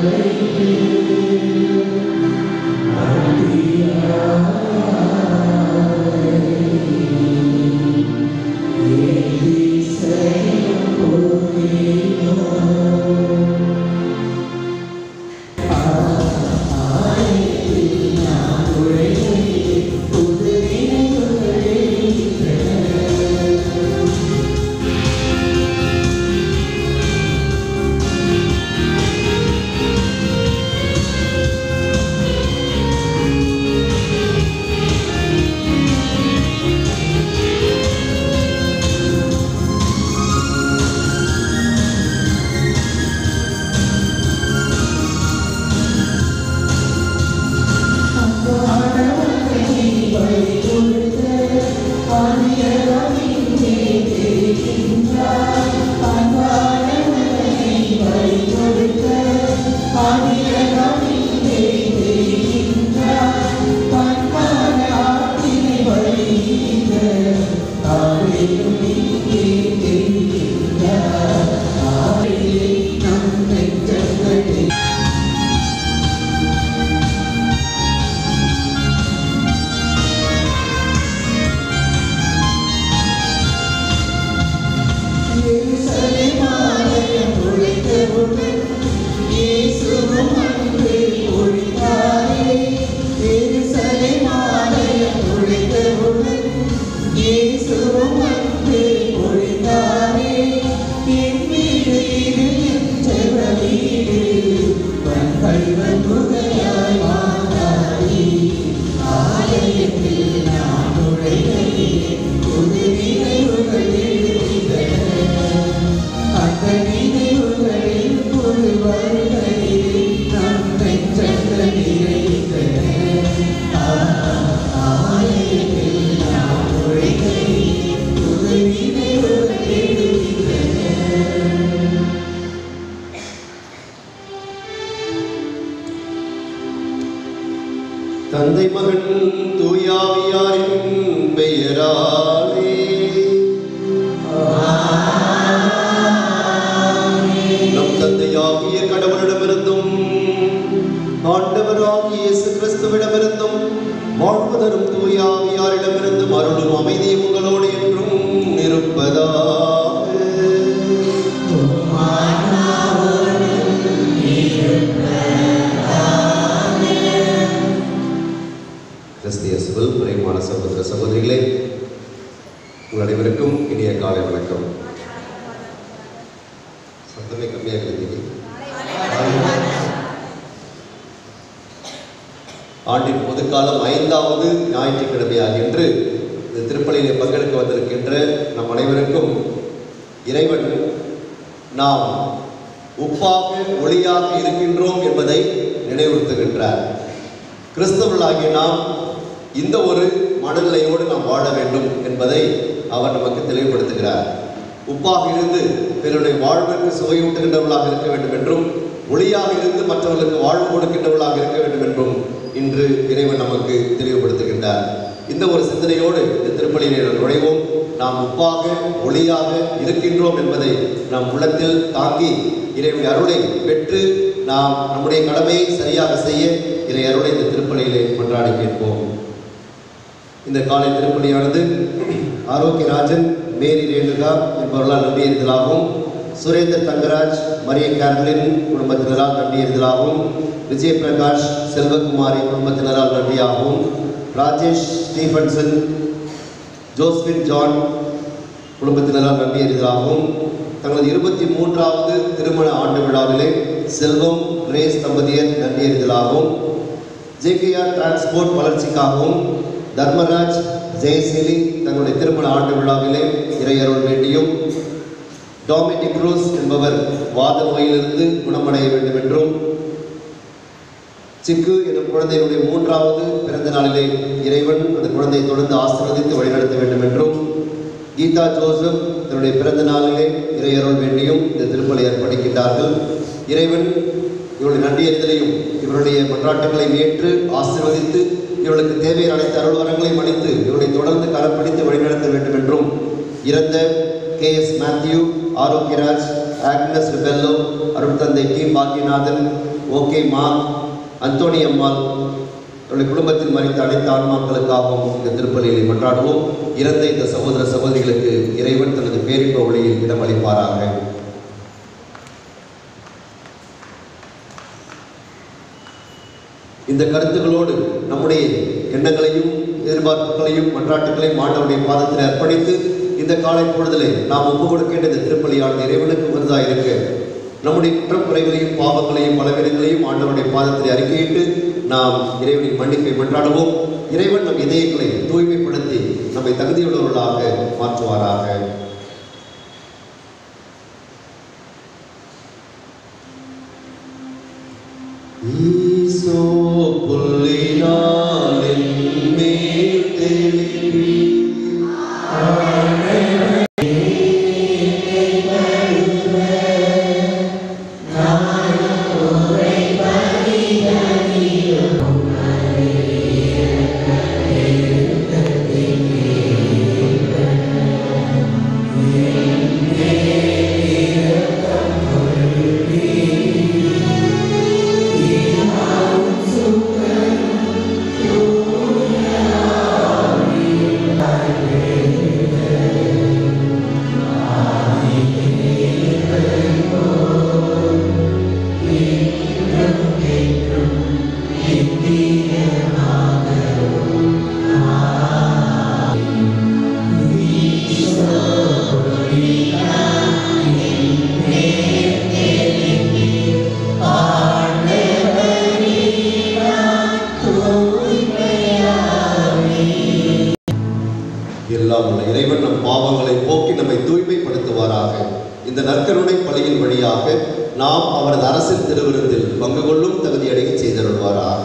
தந்தை மகன் தூயாவியாரின் பெயராலே நம் தந்தையாகிய கடவுளிடமிருந்தும் ஆண்டவராகிய இயேசு கிறிஸ்துவிடமிருந்தும் வாழ்வு தரும் தூயாவியாரிடமிருந்தும் அருளும் அமைதி உங்களோடு என்றும் இருப்பதாக கிறிஸ்தியசுவில் பிரியமான சகோதர சகோதரிகளே உங்கள் அனைவருக்கும் இனிய காலை வணக்கம் சத்தமே கம்மியாக இருந்தீங்க ஆண்டின் பொதுக்காலம் ஐந்தாவது ஞாயிற்றுக்கிழமையாக இன்று இந்த திருப்பலியிலே பங்கெடுக்க வந்திருக்கின்ற நம் அனைவருக்கும் இறைவன் நாம் உப்பாக ஒளியாக இருக்கின்றோம் என்பதை நினைவுறுத்துகின்றார் கிறிஸ்தவர்களாகிய நாம் இந்த ஒரு மனநிலையோடு நாம் வாழ வேண்டும் என்பதை அவர் நமக்கு தெளிவுபடுத்துகிறார் உப்பாக இருந்து பிறருடைய வாழ்விற்கு சுவையூட்டுகின்றவர்களாக இருக்க வேண்டும் என்றும் ஒளியாக இருந்து மற்றவர்களுக்கு வாழ்வு கொடுக்கின்றவர்களாக இருக்க வேண்டும் என்றும் இன்று இறைவன் நமக்கு தெளிவுபடுத்துகின்றார் இந்த ஒரு சிந்தனையோடு இந்த திருப்பலியிலே நாம் நுழைவோம் நாம் உப்பாக ஒளியாக இருக்கின்றோம் என்பதை நம் உள்ளத்தில் தாங்கி இறைவனுடைய அருளை பெற்று நாம் நம்முடைய கடமையை சரியாக செய்ய இறை அருளை இந்த திருப்பலியிலே கொண்டாடி கேட்போம் இந்த காலை திருப்பலியானது ஆரோக்கியராஜன் மேரி ரேணுகா என்பவர்களால் நம்பியிருந்தலாகவும் சுரேந்தர் தங்கராஜ் மரிய கேர்லின் குடும்பத்தினரால் நம்பியிருந்தலாகவும் விஜய் பிரகாஷ் செல்வகுமாரி குடும்பத்தினரால் நன்றியாகவும் ராஜேஷ் ஸ்டீஃபன்சன் ஜோஸ்பின் ஜான் குடும்பத்தினரால் நம்பியிருந்தலாகவும் தங்களது இருபத்தி மூன்றாவது திருமண ஆண்டு விழாவிலே செல்வம் ரேஸ் தம்பதியர் நன்றியறிதலாகவும் ஜேகேஆர் டிரான்ஸ்போர்ட் வளர்ச்சிக்காகவும் தர்மராஜ் ஜெயசீலி தங்களுடைய திருமண ஆண்டு விழாவிலே இறையருள் வேண்டியும் டாமினிக் க்ரூஸ் என்பவர் வாத நோயிலிருந்து குணமடைய வேண்டும் என்றும் சிக்கு எனும் குழந்தையினுடைய மூன்றாவது பிறந்த நாளிலே இறைவன் அந்த குழந்தையை தொடர்ந்து ஆசீர்வதித்து வழிநடத்த வேண்டும் என்றும் கீதா ஜோசப் தன்னுடைய பிறந்த நாளிலே இறையருள் வேண்டியும் இந்த திருப்பலை அர்ப்பணிக்கின்றார்கள் இறைவன் இவருடைய நன்றியறிதலையும் இவருடைய மன்றாட்டுகளையும் ஏற்று ஆசீர்வதித்து இவர்களுக்கு தேவையான அனைத்து அருள் வரங்களையும் அளித்து இவருடைய தொடர்ந்து கரப்பிடித்து வழிநடத்த வேண்டும் என்றும் இறந்த K S Mathew Arokiaraj Agnes Rebello அருட்தந்தை டி பாக்கியநாதன் ஓகே மா அந்தோணி அம்மாள் அவருடைய குடும்பத்தில் மறைத்த அனைத்து ஆன்மாக்களுக்காகவும் இந்த திருப்பலியை கொண்டாடுவோம் இறந்த இந்த சகோதர சகோதரிகளுக்கு இறைவன் தனது பேரின்ப ஒளியில் இடமளிப்பாராக இந்த கருத்துக்களோடு நம்முடைய எண்ணங்களையும் எதிர்பார்ப்புகளையும் மன்றாட்டுகளையும் ஆண்டவருடைய பாதத்தில் அர்ப்பணித்து இந்த காலை பொழுதிலே நாம் ஒப்பு கொடுக்கின்ற இந்த திருப்பலியானது இறைவனுக்கு உகந்ததாக இருக்க நம்முடைய குற்றக்குறைகளையும் பாவங்களையும் பலவீனங்களையும் ஆண்டவருடைய பாதத்தில் அறிக்கையிட்டு நாம் இறைவனின் மன்னிப்பை மன்றாடுவோம் இறைவன் நம் இதயங்களை தூய்மைப்படுத்தி நம்மை தகுதியுள்ளவர்களாக மாற்றுவாராக ஈசோ புல்லினாலின் மேல் தெளிவி எல்லாம் உள்ள இறைவன் நம் பாவங்களை போக்கி நம்மை தூய்மைப்படுத்துவாராக இந்த நற்கருணை பலியின் வழியாக நாம் அவரது அரசின் திருவிருந்தில் பங்கு கொள்ளும் தகுதியடைய செய்தருள்வாராக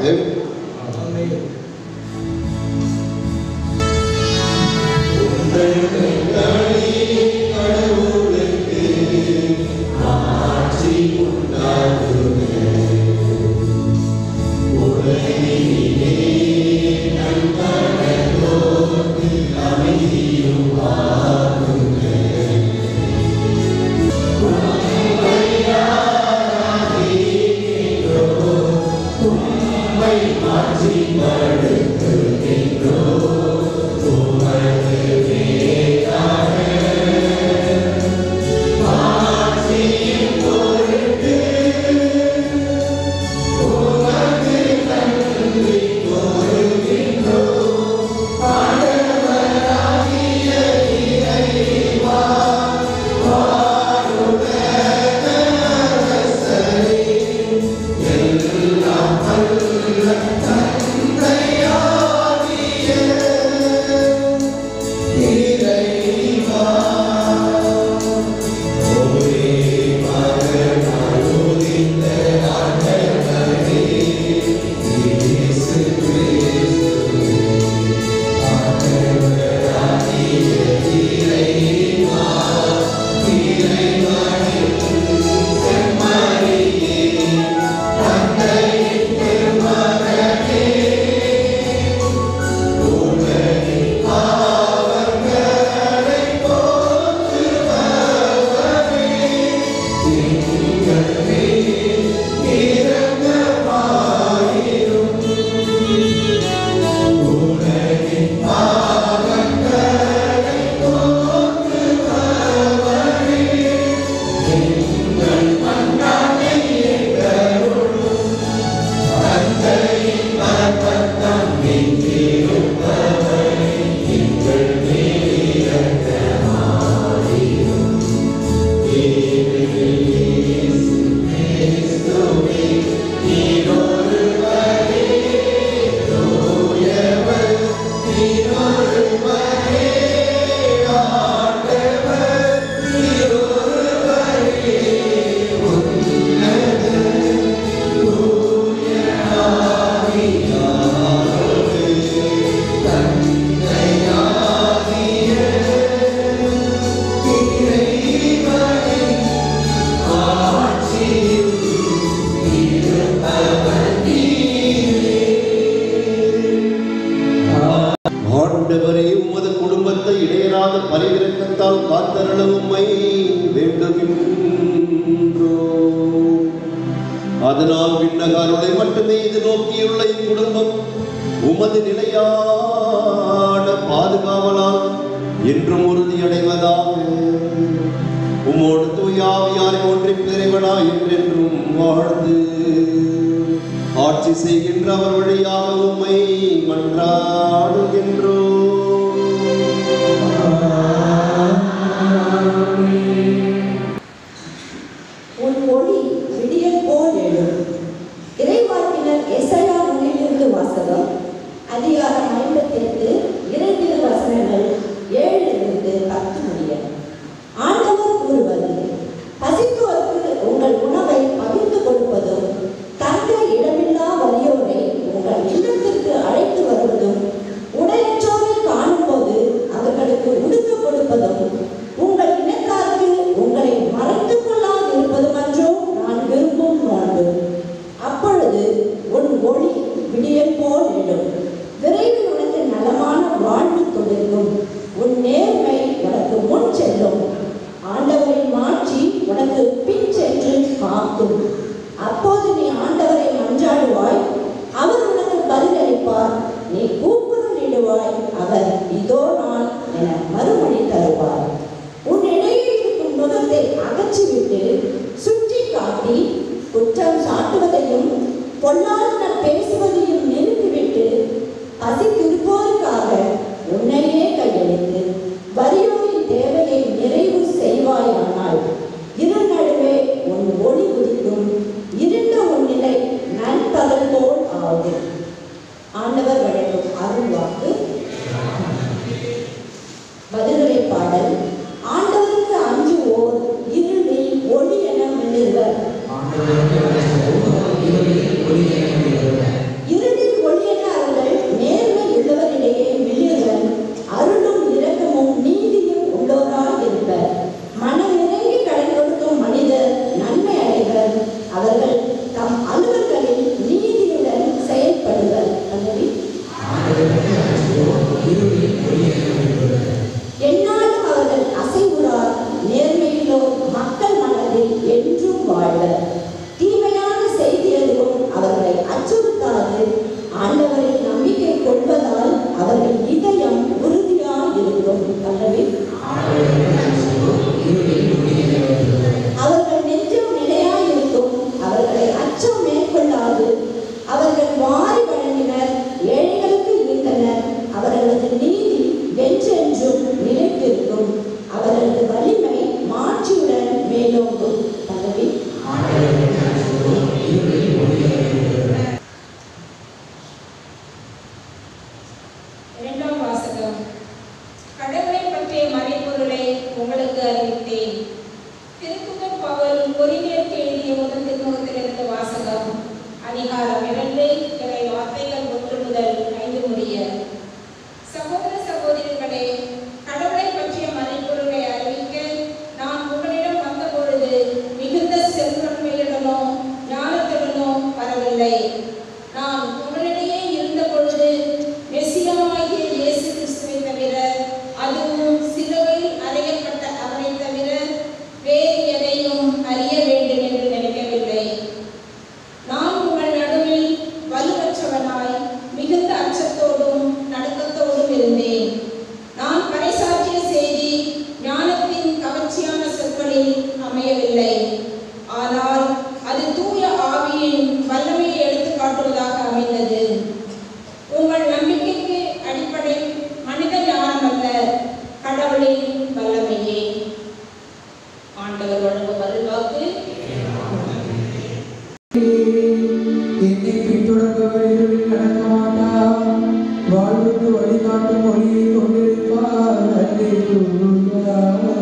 ஆண்டவரே உமது குடும்பத்தை இடையராத பரிவிரக்கத்தால் காத்தருள உம்மை வேண்டுகின்றோம் அதனால் விண்ணகாருளை மட்டுமே இது நோக்கியுள்ள இக்குடும்பம் உமது நிலையான பாதுகாவலால் என்றும் உறுதியடைவதாக உமோடு தூயாவியாரை ஒன்றின் இறைவனா என்றென்றும் வாழ்ந்து ஆட்சி செய்கின்ற அவர் வழியாக உம்மை மன்றாடுகின்றோம் உன் ஒளி விடியல் போல் எழும் இறைவாக்கினர் எசையா நூலிலிருந்து வாசகம் அதிகாரம் ஐம்பத்தி எட்டு இரண்டு வசனங்கள் ஏழிலிருந்து பத்து முடிய ஆண்டவர் கூறுவது பசித்தோருக்கு உங்கள் உணவை பகிர்ந்து கொடுப்பதும் தங்க இடமில்லா வலியோரை உங்கள் இல்லத்திற்கு அழைத்து வருவதும் உடையற்றோரை காணும்போது அவர்களுக்கு உடுக்க கொடுப்பதும் உங்கள் இனத்தாருக்கு உங்களை மறைத்துக் கொள்ளாது இருப்பதும் அன்றோ நான் விரும்பும் நோன்பு அப்பொழுது உன் ஒளி விடியல் போல் எழும் விரைவில் உனக்கு நலமான வாழ்வு தொழிற்கும் உன் நேர்மை உனக்கு முன் செல்லும் ஆண்டவரின் மாட்சி உனக்கு பின் சென்று காக்கும் அப்போது நீ ஆண்டவரை மன்றாடுவாய் அவர் உனக்கு பதிலளிப்பார் நீ கூக்குரலிடுவாய் அவர் இதோ நான் என மறுமொழி தருவார் உன் இடையே இருக்கும் நுகத்தை அகற்றிவிட்டு சுற்றி காட்டி குற்றம் சாட்டுவதையும் பொல்லாதன பேசுவதையும் நிறுத்திவிட்டு பசித்திருப்போருக்காக உன்னையே கையெழுத்து வறியோரின் தேவையை நிறைவு செய்வாயானால் இருள் நடுவே உன் ஒளி உதிக்கும் இருண்ட உன் நிலை நண்பகல் போல் ஆகும் ஆண்டவர் வழங்கும் அருள் வாக்கு பதிலுரை பாடல் ஆண்டவருக்கு அஞ்சுவோர் இருளில் ஒளி என மின்னுவர் இருளில் ஒளி என அவர்கள் நேர்மை உள்ளவரிடையே மிளிர்கள் அருளும் இரக்கமும் நீதியும் உள்ளோராய் இருப்பர் மனமிறங்கி கடன் கொடுக்கும் மனிதர் நன்மை அடைவர் அவர்கள் தம் அலுவல்களில் நீதியுடன் செயல்படுவர் அல்லது எந்நாளும் அவர்கள் அசைவுறார் நேர்மையிலோ மக்கள் மனதில் என்றும் வாழ்வர் தீமையான செய்தி எதுவும் அவர்களை அச்சுறுத்தாது ஆண்டவரில் நம்பிக்கை கொள்வதால் அவர்கள் இதயம் உறுதியாக இருக்கும் அல்லவே அவர்கள் நெஞ்சம் நிலையாயிருக்கும் அவர்களை அச்சம் மேற்கொள்ளாது அவர்கள் வாரி வழங்கினர் ஏழைகளுக்கு ஈந்தனர் அவர்களது நீதி வென்றென்றும் நிலைத்திருக்கும் அவர்களது வலிமை மாட்சியுடன் மேலோங்கும் பதவி இரண்டாம் வாசகம் கடவுளை பற்றிய மறைப்பொருளை உங்களுக்கு அறிவித்தேன் திருக்குறள் பவுல் பொறிஞருக்கு எழுதிய முதல் திருமுகத்திலிருந்து வாசகம் அதிகாரம் இரண்டு இறை வார்த்தைகள் ஒன்று முதல் ஐந்து முடிய சகோதர சகோதரிகளே கடவுளை பற்றிய மறைப்பொருளை அறிவிக்க நான் உங்களிடம் வந்தபொழுது மிகுந்த செல்வன்மையுடனோ ஞானத்துடனோ வரவில்லை நான் உங்களிடையே இருந்த பொழுது மெசியாவாகிய இயேசு கிறிஸ்துவை தவிர அதுவும் சிலுவையில் அறையப்பட்ட அவரை தவிர வேறு எதையும் அறிய வேண்டும் என்று நினைக்கவில்லை நான் உங்கள் நடுவில் வலுவற்றவனாய் மிகுந்த அச்சத்தோடும் நடுக்கத்தோடும் இருந்தேன் நான் பறைசாற்றிய செய்தி ஞானத்தின் கவர்ச்சியான சொற்களில் அமையவில்லை ஆனால் அது தூய ஆவியின் வல்லமையை எடுத்து காட்டுவதாக அமைந்தது உங்கள் நம்பிக்கைக்கு அடிப்படை மனித ஞானம் அல்ல கடவுளின் வல்லமையே ஆண்டவர் வழங்கும் அருள்வாக்கு என்னை பின்தொடர்பவர் இருளில் நடக்க மாட்டார் வாழ்வுக்கு வழிகாட்டும் ஒளியை கொண்டிருப்பார் அல்லேலூயா.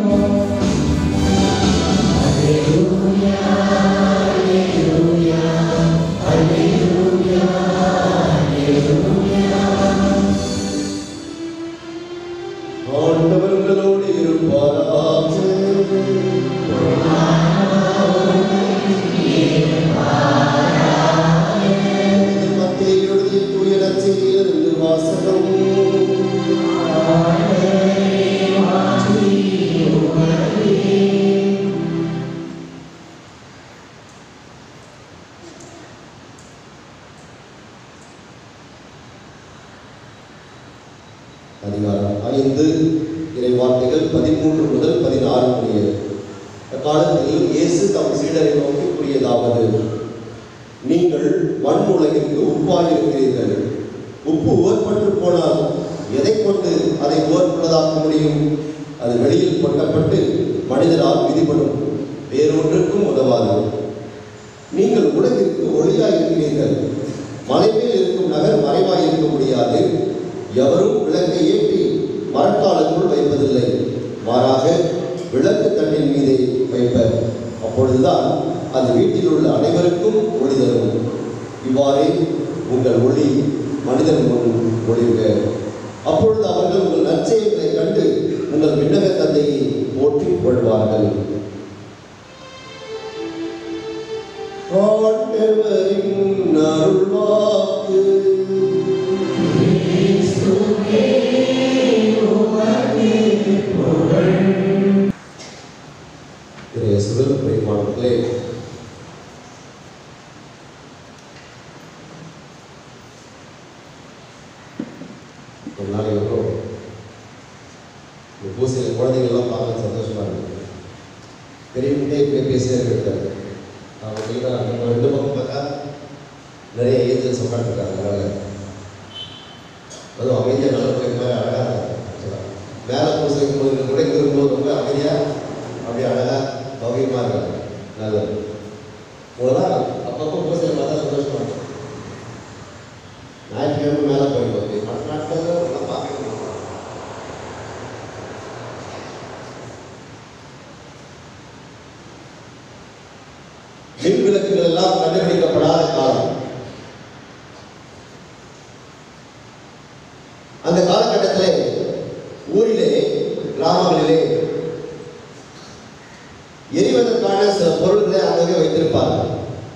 ஆண்டவர் உங்களோடு இருப்பாராக அதிகாரம் ஐந்து இறை வார்த்தைகள் பதிமூன்று முதல் பதினாறு முடிய அக்காலத்தில் இயேசு தம் சீடரை நோக்கி கூறியதாவது நீங்கள் மண் உலகிற்கு உப்பாயிருக்கிறீர்கள் உப்பு உவர்பட்டு போனால் எதை கொண்டு அதை உவர்ப்புள்ளதாக்க முடியும் அது வெளியில் கொட்டப்பட்டு மனிதரால் விதிப்படும் வேறொன்றுக்கும் உதவாது நீங்கள் உலகிற்கு ஒளியாய் இருக்கிறீர்கள் மலைமேல் இருக்கும் நகர் மறைவாய் இருக்க முடியாது எவரும் விளக்கை ஏற்றி மரக்காலுக்குள் வைப்பதில்லை மாறாக விளக்கு தண்டின் மீதே வைப்பர் அப்பொழுதுதான் அது வீட்டில் உள்ள அனைவருக்கும் ஒளி தரும் இவ்வாறே உங்கள் ஒளி மனிதன் முன் ஒளிர்க அப்பொழுது அவர்கள் உங்கள் நற்செயல்களை கண்டு உங்கள் விண்ணக தந்தையை போற்றி புகழ்வார்கள் ஆண்டவரின் அருள்வாக்கு இறைய சுழல் பிரியமானவர்களே ஒரு நாளைக்கு அப்புறம் இந்த பூசையில் குழந்தைங்கள்லாம் பார்க்க சந்தோஷமா இருக்கு பெரியவங்களே இப்படியே பேசியே இருக்காரு அவங்க நம்ம ரெண்டு பக்கம் பார்த்தா நிறைய ஏஞ்சல்ஸ் உட்காந்துருக்காங்க அதனால அதுவும் அமைதியாக நல்ல போய் மாதிரி அழகாக இருக்காங்க மேலே பூசை போது கூட இருக்கும்போது ரொம்ப அமைதியாக அப்படியே அழகாக பவ்யமாக இருக்காங்க நல்லது உங்களாம் அப்பப்போ பூசையில் பார்த்தா சந்தோஷமா இருக்கும் ஞாயிற்றுக்கிழமை மேலே போயிடுவோம் மற்ற நாட்களில் நல்லா பார்க்கணும் மின் விளக்குகள் எல்லாம் கண்டுபிடிக்கப்படாத காலம் அந்த காலகட்டத்திலே ஊரிலே கிராமங்களிலே எரிவதற்கான சில பொருள்களை அங்கங்கே வைத்திருப்பார்கள்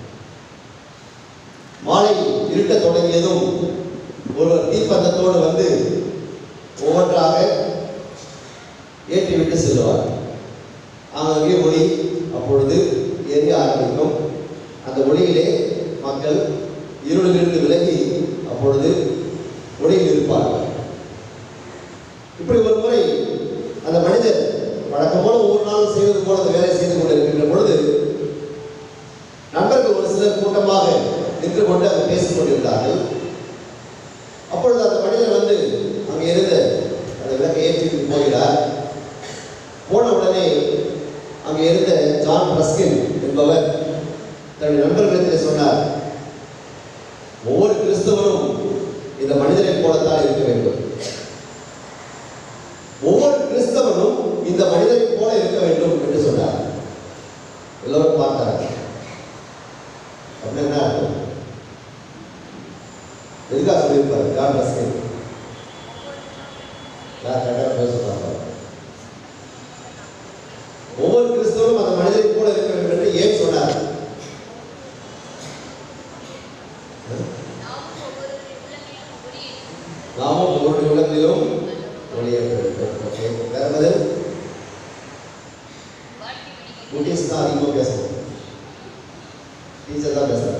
மாலை இருட்டத் தொடங்கியதும் ஒருவர் தீப்பந்தத்தோடு வந்து ஒவ்வொன்றாக ஏற்றிவிட்டு செல்வார் அங்கே ஒளி அப்பொழுது எரிய ஆரம்பிக்கும் அந்த ஒளியிலே மக்கள் இருளிலிருந்து விலகி அப்பொழுது ஒளியில் இருப்பார்கள் இப்படி ஒரு முறை அந்த மனிதர் வழக்கம் போல ஒவ்வொரு நாளும் செய்வது போல அந்த வேலை செய்து கொண்டிருக்கின்ற பொழுது நண்பர்கள் ஒரு சிலர் கூட்டமாக நின்று கொண்டு அங்கு பேசிக் கொண்டிருந்தார்கள் அப்பொழுது அந்த மனிதர் வந்து அங்கே இருந்த அந்த விளக்கை ஏற்றி போகிறார் போன உடனே அங்கே இருந்த ஜான் ரஸ்கின் என்பவர் தன்னுடைய நண்பர்களிடத்தில் சொன்னார் ஒவ்வொரு கிறிஸ்தவரும் இந்த மனிதரை போலத்தான் இருக்க வேண்டும் ஒவ்வொரு கிறிஸ்தவனும் இந்த மனிதரை போல இருக்க வேண்டும் என்று சொன்னார் எல்லோரும் பார்த்தாங்க அப்படின்னா என்ன அர்த்தம் எதுக்காக சொல்லியிருப்பாரு ஜான் ரஸ்கின் யார் கரெக்டாக பேச பார்ப்பாங்க ஒவ்வொரு கிறிஸ்தவரும் அந்த மனிதரை போல இருக்க வேண்டும் என்று ஏன் சொன்னார் நாமும் ஒவ்வொரு உள்ளத்திலும் ஒளியேற்ற வேண்டும் ஓகே வேற பதில் குட்டீஸ் தான் அதிகமாக பேசணும் டீச்சர் தான் பேசுறாங்க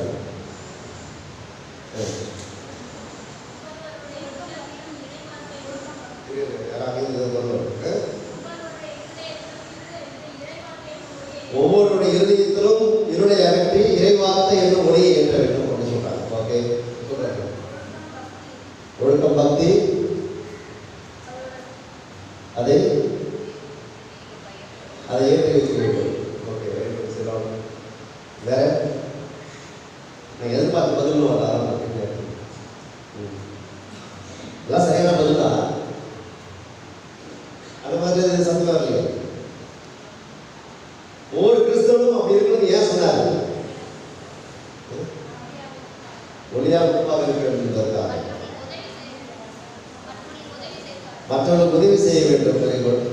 சரி. புரியுது. யாராவது இதை சொல்லணும். ஆ? ஒவ்வொருடைய இருதயத்திலும் இருளை அகற்றி இறைவார்த்தை என்னும் ஒளியை ஏற்ற வேண்டும் அப்படின்னு சொல்றாங்க ஓகே சொல்றாங்க ஒழுக்கம் பக்தி அதை அதை ஏற்றி வைக்க வேண்டும் ஓகே வெரி குட் சிரம் வேற நான் எதிர்பார்த்த பதில் வர ஆரம்பிக்கிறேன் எல்லாம் சரியான பதில் தான் அது மாதிரி சந்தேகம் வரலையே ஒவ்வொரு கிறிஸ்தவனும் அப்படி இருக்கணும்னு ஏன் சொன்னார் ஒளியாக உருவாக இருக்க வேண்டும் என்பதற்காக மற்றவர்களுக்கு உதவி செய்ய வேண்டும் வெரி குட்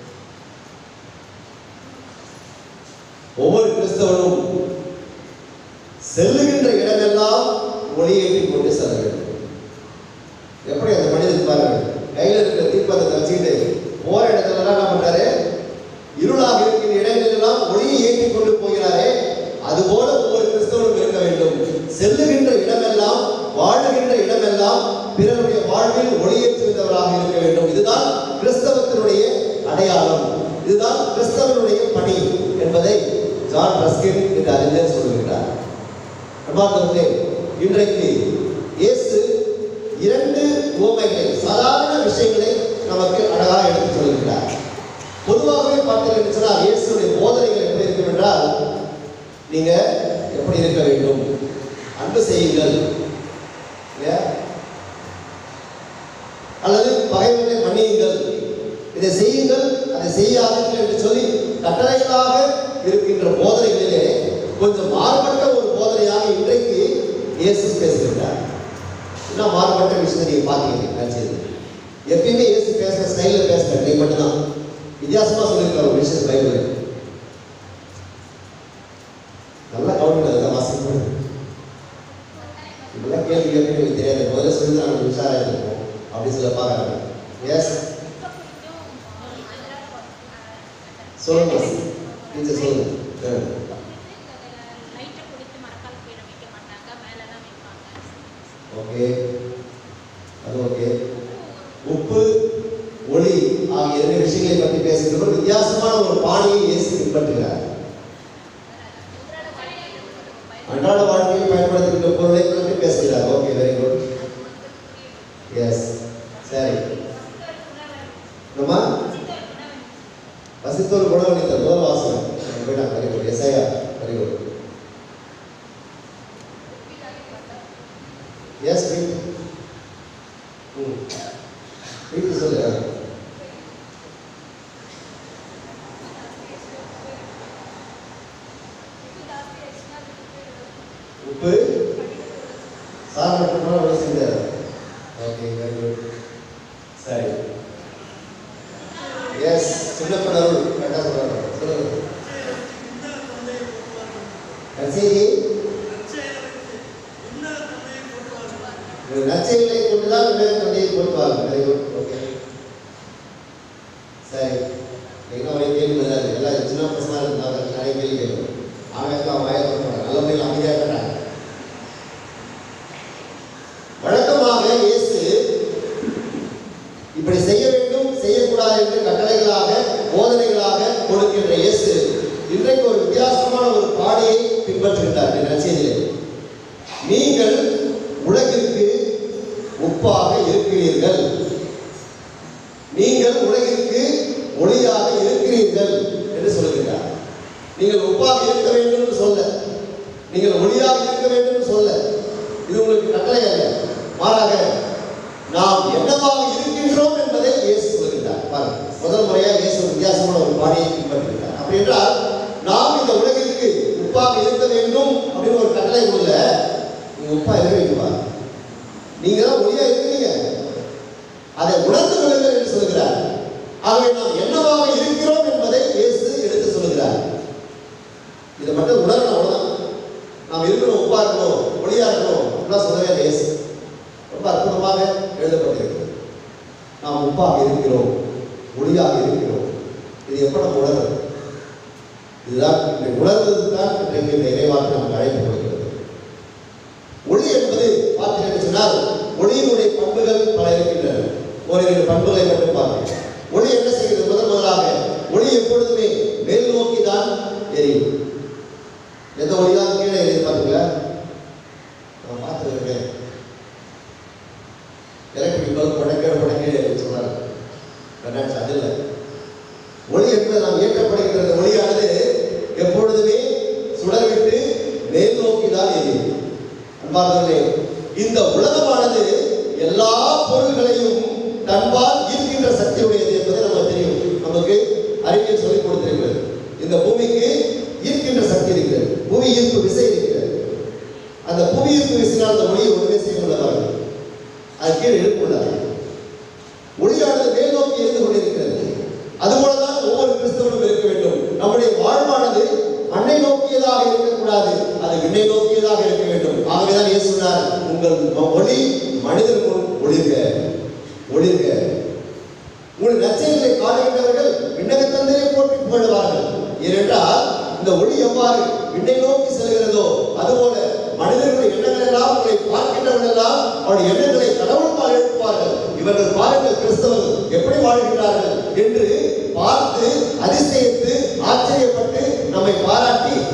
ஒவ்வொரு கிறிஸ்தவனும் செல்லுகின்ற இடமெல்லாம் ஒளியேற்றி கொண்டு செல்ல வேண்டும் எப்படி அந்த மனிதன் பாருங்க கையில் இருக்கிற தீப்பந்தத்தை வச்சுக்கிட்டு போற இடத்துலலாம் என்ன பண்றாரு இருளாக இருக்கின்ற இடங்களெல்லாம் ஒளியை ஏற்றி கொண்டு போகிறாரே அதுபோல ஒவ்வொரு கிறிஸ்தவனும் இருக்க வேண்டும் செல்லுகின்ற இடமெல்லாம் வாழுகின்ற இடமெல்லாம் பிறருடைய வாழ்வில் ஒளியேற்றுகின்றவராக இருக்க வேண்டும் என்று அறிஞர் சொல்லுகிறார் அன்பார்ந்தவர்களே இன்றைக்கு இயேசு இரண்டு உவமைகளை சாதாரண விஷயங்களை நமக்கு அழகாக எடுத்து சொல்லுகிறார் பொதுவாகவே பார்த்தீர்கள் சொன்னால் இயேசுடைய போதனைகள் எப்படி இருக்கும் என்றால் நீங்க எப்படி இருக்க வேண்டும் அன்பு செய்யுங்கள் இல்லையா? அல்லது பகைவர்களை மன்னியுங்கள் இதை செய்யுங்கள் அதை செய்யாதீர்கள் என்று சொல்லி கட்டளைகளாக இருக்கின்ற போதனைகளிலே கொஞ்சம் மாறுபட்ட ஒரு போதனையாக இன்றைக்கு இயேசு பேசுகின்றார் என்ன மாறுபட்ட விஷயத்தை நீங்க பார்த்தீங்க நினைச்சது எப்பயுமே இயேசு பேசுற ஸ்டைலில் பேசுற நீ மட்டும்தான் வித்தியாசமா சொல்லியிருக்காரு ஒரு விஷயம் பைபிள் நல்லா கவனிங்க அதெல்லாம் வாசிக்கணும் இப்பெல்லாம் கேள்வி கேட்க எனக்கு தெரியாது முதல்ல சொல்லி தான் நம்ம உஷாராக இருப்போம் அப்படி சொல்ல பார்க்குறாங்க எஸ் சொல்லுங்க டீச்சர் சொல்லுங்க ஆ. லைட்டை குடித்து மரக்கால் கீழே வைக்க மாட்டாங்க மேலே தான் வைப்பாங்க ஓகே அது ஓகே உப்பு ஒளி ஆகிய இரண்டு விஷயங்களை பற்றி பேசுகிறவர் வித்தியாசமான ஒரு பாணியை இயேசு பின்பற்றுகிறார் அன்றாட வாழ்க்கையில் பயன்படுத்துகின்ற பொருளை பற்றி பேசுகிறார் ஓகே வெரி குட் எஸ் சரி நம்ம வசித்தோர் குணவளித்தல் முதல் வாசகம் போயிட்டாங்க வெரி குட் எஸ்ஐயா வெரி குட் எஸ் வீட்டு ம் வீட்டு சொல்லு உப்பு சார் மட்டும் அவ்வளோ செஞ்சார் ஓகே வெரி குட் சரி எஸ் சின்ன படவுள் கரெக்டாக சொல்கிறாங்க சொல்லுங்க கச்சேரி நச்சைகளை கொண்டுதான் விவேக தந்தையை கொடுப்பாங்க வெரி குட் ஓகே சரி இன்னும் ஒரு கேள்வி வராது எல்லாம் சின்ன பசங்களாக இருந்தாங்க நிறைய கேள்வி கேட்கும் அவன் வாய பண்ணுறாங்க நல்ல முறையில் அமைதியாக இருக்கிறாங்க வழக்கமாக இயேசு இப்படி செய்ய வேண்டும் செய்யக்கூடாது என்று கட்டளைகளாக போதனைகளாக கொடுக்கின்ற இயேசு இன்றைக்கு ஒரு வித்தியாசமான ஒரு பாடியை பின்பற்றுகிறார் இந்த நற்செய்தியிலே நீங்கள் உலகிற்கு உப்பாக இருக்கிறீர்கள் நீங்கள் உலகிற்கு ஒளியாக இருக்கிறீர்கள் என்று சொல்லுகிறார் நீங்கள் உப்பாக இருக்க வேண்டும் என்று சொல்ல நீங்கள் ஒளியாக இருக்க வேண்டும் என்று சொல்ல இது உங்களுக்கு கட்டளை அல்ல மாறாக நாம் என்னவாக இருக்கின்றோம் என்பதை இயேசு சொல்லுகிறார் பாருங்க முதல் முறையாக இயேசு ஒரு வித்தியாசமான ஒரு பாணியை பின்பற்றுகிறார் அப்படி என்றால் நாம் இந்த உலகிற்கு உப்பாக இருக்க வேண்டும் அப்படின்னு ஒரு கட்டளை உள்ள நீங்க உப்பா இருக்க வைக்குவா நீங்க தான் ஒளியா இருக்கிறீங்க அதை உணர்ந்து கொள்ளுங்கள் என்று சொல்கிறார் ஆகவே நாம் என்னவாக இருக்கிறோம் என்பதை இயேசு எடுத்து சொல்கிறார் இதை மட்டும் உணரணும் அவ்வளவுதான் நாம் இருக்கணும் உப்பா இருக்கணும் ஒளியா இருக்கணும் அப்படிலாம் சொல்லவே இல்லை இயேசு ரொம்ப அற்புதமாக எழுதப்பட்டிருக்கிறது நாம் உப்பாக இருக்கிறோம் ஒளியாக இருக்கிறோம் இது எப்ப நம்ம உணர்றது இதுதான் இன்றைக்கு உணர்ந்தது தான் இன்றைக்கு இந்த இறைவாக்கு நமக்கு அழைப்பு கொடுக்கிறது ஒளி என்பது பார்த்தீங்கன்னு சொன்னால் ஒளியினுடைய பண்புகள் பல இருக்கின்றன ஓரிரு பண்புகளை மட்டும் பார்க்கிறேன் ஒளி என்ன செய்கிறது முதல் முதலாக ஒளி எப்பொழுதுமே மேல் நோக்கி தான் எரியும் எந்த ஒளியாக கீழே எரியுது பாத்தீங்களா நான் பார்த்துருக்கேன் எலக்ட்ரிக் பல்ப் உடனே உடனே சொன்னாங்க கண்ணாடி அது இல்லை ஒளி என்பது நாம் இயக்கப்படுகின்ற ஒளியானது எப்பொழுதுமே சுடர்விட்டு மேல் நோக்கி தான் எரியும் அன்பார்களே இந்த உலகமானது எல்லா பொருள்களையும் தன்பால் ஈர்க்கின்ற சக்தி உடையது என்பது நமக்கு தெரியும் நமக்கு அறிவியல் சொல்லிக் கொடுத்திருக்கிறது இந்த பூமிக்கு ஈர்க்கின்ற சக்தி இருக்கிறது புவி ஈர்ப்பு விசை இருக்கிறது அந்த புவி ஈர்ப்பு விசையினால் அந்த ஒளியை ஒன்றுமே செய்ய முடியாது அது கீழே எழுப்புள்ளது ஒளியானது மேல் நோக்கி இருந்து கொண்டிருக்கிறது அதுபோலதான் ஒவ்வொரு கிறிஸ்தவனும் இருக்க வேண்டும் நம்முடைய வாழ்வானது மண்ணை நோக்கியதாக இருக்கக்கூடாது அது விண்ணை நோக்கியதாக இருக்க வேண்டும் ஆகவேதான் இயேசு சொன்னார் உங்கள் ம- ஒளி மனிதர் முன் ஒளிர்க ஒளிர்க உங்கள் நச்சைகளை காணுகின்றவர்கள் விண்ணகத்தந்தையை போற்றி புகழுவார்கள் ஏனென்றால் இந்த ஒளி எவ்வாறு விண்ணை நோக்கி செல்கிறதோ அதுபோல மனிதர்களுடைய எண்ணங்கள் எல்லாம் உங்களை பார்க்கின்றவர்கள் எல்லாம் அவருடைய எண்ணங்களை கடவுள் பால் எழுப்புவார்கள் இவர்கள் பாருங்கள் கிறிஸ்தவர்கள் எப்படி வாழ்கின்றார்கள் என்று பார்த்து அதிசயித்து ஆச்சரியப்பட்டு நம்மை பாராட்டி உண்மையாக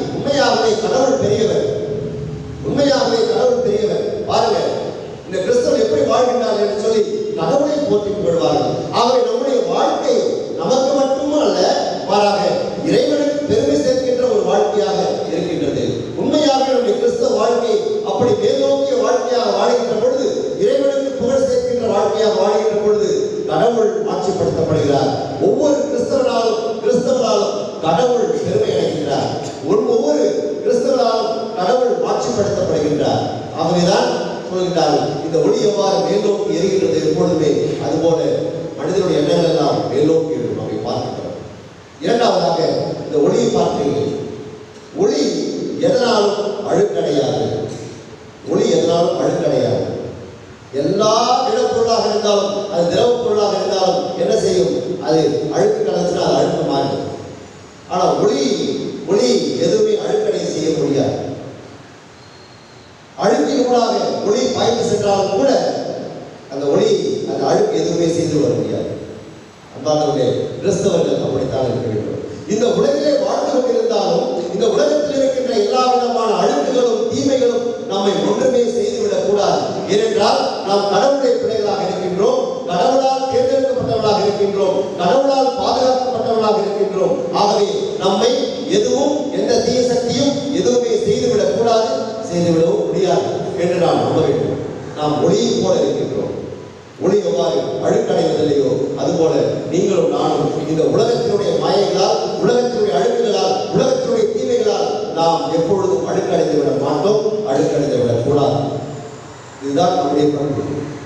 உண்மையாகவே கடவுள் பெரியவர் உண்மையாகவே கடவுள் பெரியவர் பாருங்க இந்த கிறிஸ்தவன் எப்படி வாழ்கின்றார் என்று சொல்லி கடவுளை போற்றி புகழ்வார்கள் ஆகவே நம்முடைய வாழ்க்கை நமக்கு மட்டும் அல்ல மாறாக இறைவனுக்கு பெருமை சேர்க்கின்ற ஒரு வாழ்க்கையாக இருக்கின்றது உண்மையாக நம்முடைய கிறிஸ்தவ வாழ்க்கை அப்படி மேல்நோக்கிய வாழ்க்கையாக வாழ்கின்ற பொழுது இறைவனுக்கு புகழ் சேர்க்கின்ற வாழ்க்கையாக வாழ்கின்ற பொழுது கடவுள் ஆட்சிப்படுத்தப்படுகிறார் ஒவ்வொரு கிறிஸ்தவனாலும் கிறிஸ்தவனாலும் கடவுள் பெருமை அடைகின்றார் ஒரு ஒவ்வொரு கிறிஸ்தவனாலும் கடவுள் ஆட்சிப்படுத்தப்படுகின்றார் ஆகவேதான் சொல்கிறார் இந்த ஒளி எவ்வாறு மேல்நோக்கி எரிகின்றது எப்பொழுதுமே அதுபோல மனிதனுடைய எண்ணங்கள் எல்லாம் மேல்நோக்கி இருக்கும் நம்மை பார்க்கின்றோம் இரண்டாவதாக இந்த ஒளியை பார்த்தீர்கள் ஒளி எதனாலும் அழுக்கடையாது ஒளி எதனாலும் அழுக்கடையாது எல்லா திடப்பொருளாக இருந்தாலும் அது திரவ பொருளாக இருந்தாலும் என்ன செய்யும் அது அழுக்கு கலந்துச்சுன்னா அது அழுக்கு மாறும் ஆனா ஒளி ஒளி எதுவுமே அழுக்கடை செய்ய முடியாது அழுக்கின் ஊடாக ஒளி பாய்ந்து சென்றாலும் கூட அந்த ஒளி அந்த அழுக்கு எதுவுமே செய்து வர முடியாது அன்பானவர்களே கிறிஸ்தவர்கள் அப்படித்தான் இருக்க வேண்டும் இந்த உலகிலே வாழ்ந்து கொண்டிருந்தாலும் இந்த உலகத்தில் இருக்கின்ற எல்லா விதமான அழுக்குகளும் தீமைகளும் நம்மை ஒன்றுமே செய்துவிடக் கூடாது ஏனென்றால் நாம் கடவுளுடைய பிள்ளைகளாக இருக்கின்றோம் கடவுளால் தேர்ந்தெடுக்கப்பட்டவர்களாக இருக்கின்றோம் கடவுளால் பாதுகாக்கப்பட்டவர்களாக இருக்கின்றோம் ஆகவே நம்மை எதுவும் எந்த தீய சக்தியும் எதுவுமே செய்துவிடக் கூடாது செய்துவிடவும் முடியாது என்று நாம் நம்ப வேண்டும் நாம் ஒளியை போல இருக்கின்றோம் ஒளி எவ்வாறு அழுக்கடைவதில்லையோ அதுபோல நீங்களும் நானும் இந்த உலகத்தினுடைய மாயைகளால் உலகத்தினுடைய அழுக்குகளால் உலகத்தினுடைய தீமைகளால் நாம் எப்பொழுதும் அழுக்கடைந்து விட மாட்டோம் அழுக்கடைந்து விடக் கூடாது இதுதான் நம்முடைய பண்பு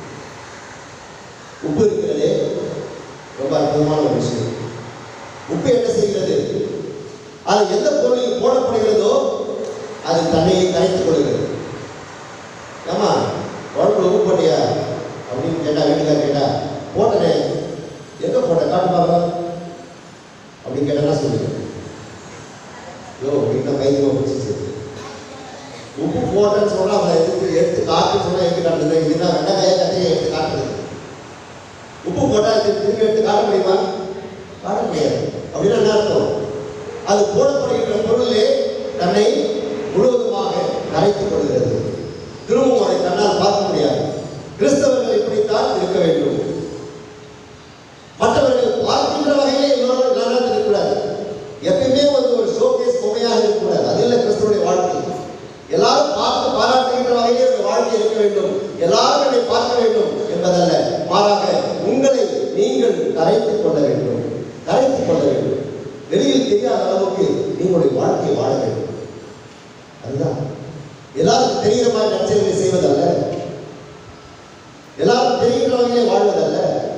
உப்பு இருக்கிறதே ரொம்ப அற்புதமான ஒரு விஷயம் உப்பு என்ன செய்கிறது அது எந்த பொருளில் போடப்படுகிறதோ அது தன்னையை கரைத்துக் கொள்கிறது ஏமா குழம்புல உப்பு போட்டியா அப்படின்னு கேட்டா வீட்டுக்கார கேட்டா போட்டனே எங்க போட்ட காட்டு பாப்பா அப்படின்னு கேட்டா சொல்லுங்க யோ வீட்டில் கைதுவா பிடிச்சிச்சு உப்பு போட்டேன்னு சொன்னா அவன் எடுத்து எடுத்து காட்டுன்னு சொன்னா எடுத்து காட்டுறது இதுதான் வெண்டைக்காயை கத்தையை எடுத்து காட்டுறது உப்பு போட்டா இது திரும்பி எடுத்து காட்ட முடியுமா காட்ட முடியாது அப்படின்னா என்ன அர்த்தம் அது போடப்படுகின்ற பொருளே தன்னை முழுவதுமாக கரைத்துக் கொள்கிறது திரும்பவும் அதை தன்னால் பார்க்க முடியாது கிறிஸ்தவர்கள் இப்படித்தான் இருக்க வேண்டும் மற்றவர்கள் பார்க்கின்ற வகையிலே எல்லோரும் எல்லாரும் இருக்கக்கூடாது எப்பயுமே வந்து ஒரு ஷோகேஸ் பொம்மையாக இருக்கக்கூடாது அது இல்லை கிறிஸ்தவனுடைய வாழ்க்கை எல்லாரும் பார்த்து பாராட்டுகின்ற வகையிலே ஒரு வாழ்க்கை இருக்க வேண்டும் எல்லாரும் என்னை பார்க்க வேண்டும் என்பதல்ல மாறாக உங்களை நீங்கள் கரைத்துக் கொள்ள வேண்டும் கரைத்துக் கொள்ள வேண்டும் வெளியில் தெரியாத அளவுக்கு நீங்களுடைய வாழ்க்கையை வாழ வேண்டும் அதுதான் எல்லாருக்கும் தெரிகிற மாதிரி நற்செயல்களை செய்வதல்ல எல்லாரும் தெரிகின்ற வகையிலே வாழ்வதல்ல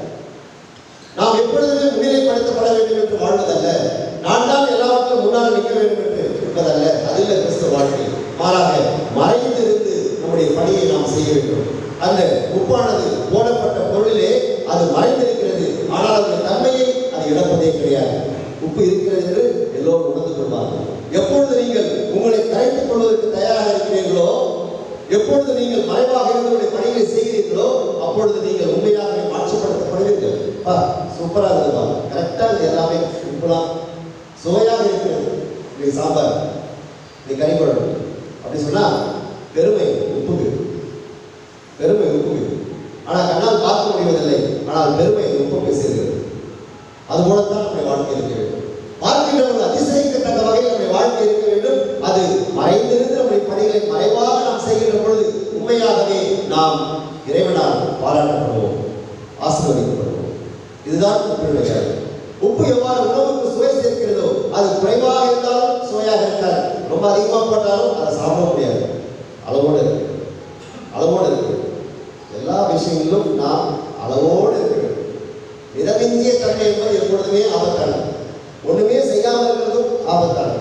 நாம் எப்பொழுதுமே முன்னிலைப்படுத்தப்பட வேண்டும் என்று வாழ்வதல்ல நான் தான் எல்லாவற்றிலும் முன்னால் நிற்க வேண்டும் என்று இருப்பதல்ல அதில் கிறிஸ்துவ வாழ்க்கை மாறாக மறைந்திருந்து நம்முடைய பணியை நாம் செய்ய வேண்டும் அந்த உப்பானது போடப்பட்ட பொருளிலே அது மறைந்திருக்கிறது ஆனால் அதனுடைய தன்மையை அது இழப்பதே கிடையாது உப்பு இருக்கிறது என்று எல்லோரும் உணர்ந்து கொள்வார்கள் எப்பொழுது நீங்கள் உங்களை கரைத்துக் கொள்வதற்கு தயாராக இருக்கிறீர்களோ எப்பொழுது நீங்கள் மறைவாக இருந்து உங்களுடைய பணிகளை செய்கிறீர்களோ அப்பொழுது நீங்கள் உண்மையாகவே மாற்றப்படுத்தப்படுவீர்கள் பா சூப்பரா இருக்குதுப்பா கரெக்டா இருக்குது எல்லாமே சிம்பிளா சுவையாக இருக்கிறது இன்னைக்கு சாம்பார் இன்னைக்கு கறி குழம்பு அப்படி சொன்னா பெருமை உப்புக்கு பெருமை உப்புக்கு ஆனால் கண்ணால் பார்க்க முடிவதில்லை ஆனால் பெருமை உப்புக்கு சேர்கிறது அதுபோலத்தான் நம்முடைய வாழ்க்கை இருக்க வேண்டும் பார்க்கின்றவர்கள் அதிசயிக்கத்தக்க வகையில் நம்முடைய வாழ்க்கை இருக்க வேண்டும் அது மறைந்திருந்து நம்முடைய பணிகளை மறைவாக நாம் செய்கின்ற பொழுது உண்மையாகவே நாம் இறைவனால் பாராட்டப்படுவோம் ஆசீர்வதிக்கப்படுவோம் இதுதான் உப்பினுடைய கருத்து. உப்பு எவ்வாறு உணவுக்கு சுவை சேர்க்கிறதோ அது குறைவாக இருந்தாலும் சுவையாக இருக்காது ரொம்ப அதிகமாக போட்டாலும் அதை சாப்பிட முடியாது அளவோடு இருக்கு அளவோடு இருக்கு எல்லா விஷயங்களிலும் நாம் அளவோடு இருக்க வேண்டும் மிதமிஞ்சிய தன்மை என்பது எப்பொழுதுமே ஆபத்தானது ஒண்ணுமே செய்யாமல் இருக்கிறதும் ஆபத்தானது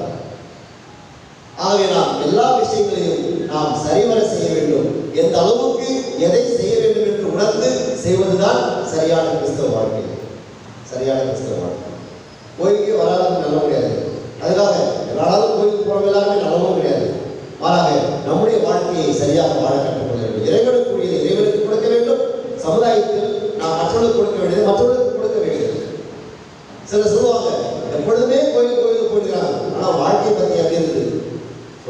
ஆகவே நாம் எல்லா விஷயங்களையும் நாம் சரிவர செய்ய வேண்டும் எந்த அளவுக்கு எதை செய்ய வேண்டும் என்று உணர்ந்து செய்வதுதான் சரியான கிறிஸ்தவ வாழ்க்கை சரியான கிறிஸ்தவ வாழ்க்கை கோயிலுக்கு வராதவங்க நல்ல முடியாது அதுக்காக எல்லாரும் கோயிலுக்கு போறவங்க எல்லாருமே நல்லவும் கிடையாது மாறாக நம்முடைய வாழ்க்கையை சரியாக வாழ கற்றுக்கொள்ள வேண்டும் இறைவனுக்குரிய இறைவனுக்கு கொடுக்க வேண்டும் சமுதாயத்தில் நாம் மற்றவர்களுக்கு கொடுக்க வேண்டியது மற்றவர்களுக்கு கொடுக்க வேண்டும் சிலர் சொல்லுவாங்க எப்பொழுதுமே கோயிலுக்கு கோயிலுக்கு போயிடுறாங்க ஆனால் வாழ்க்கை பற்றி அப்படி இருக்குது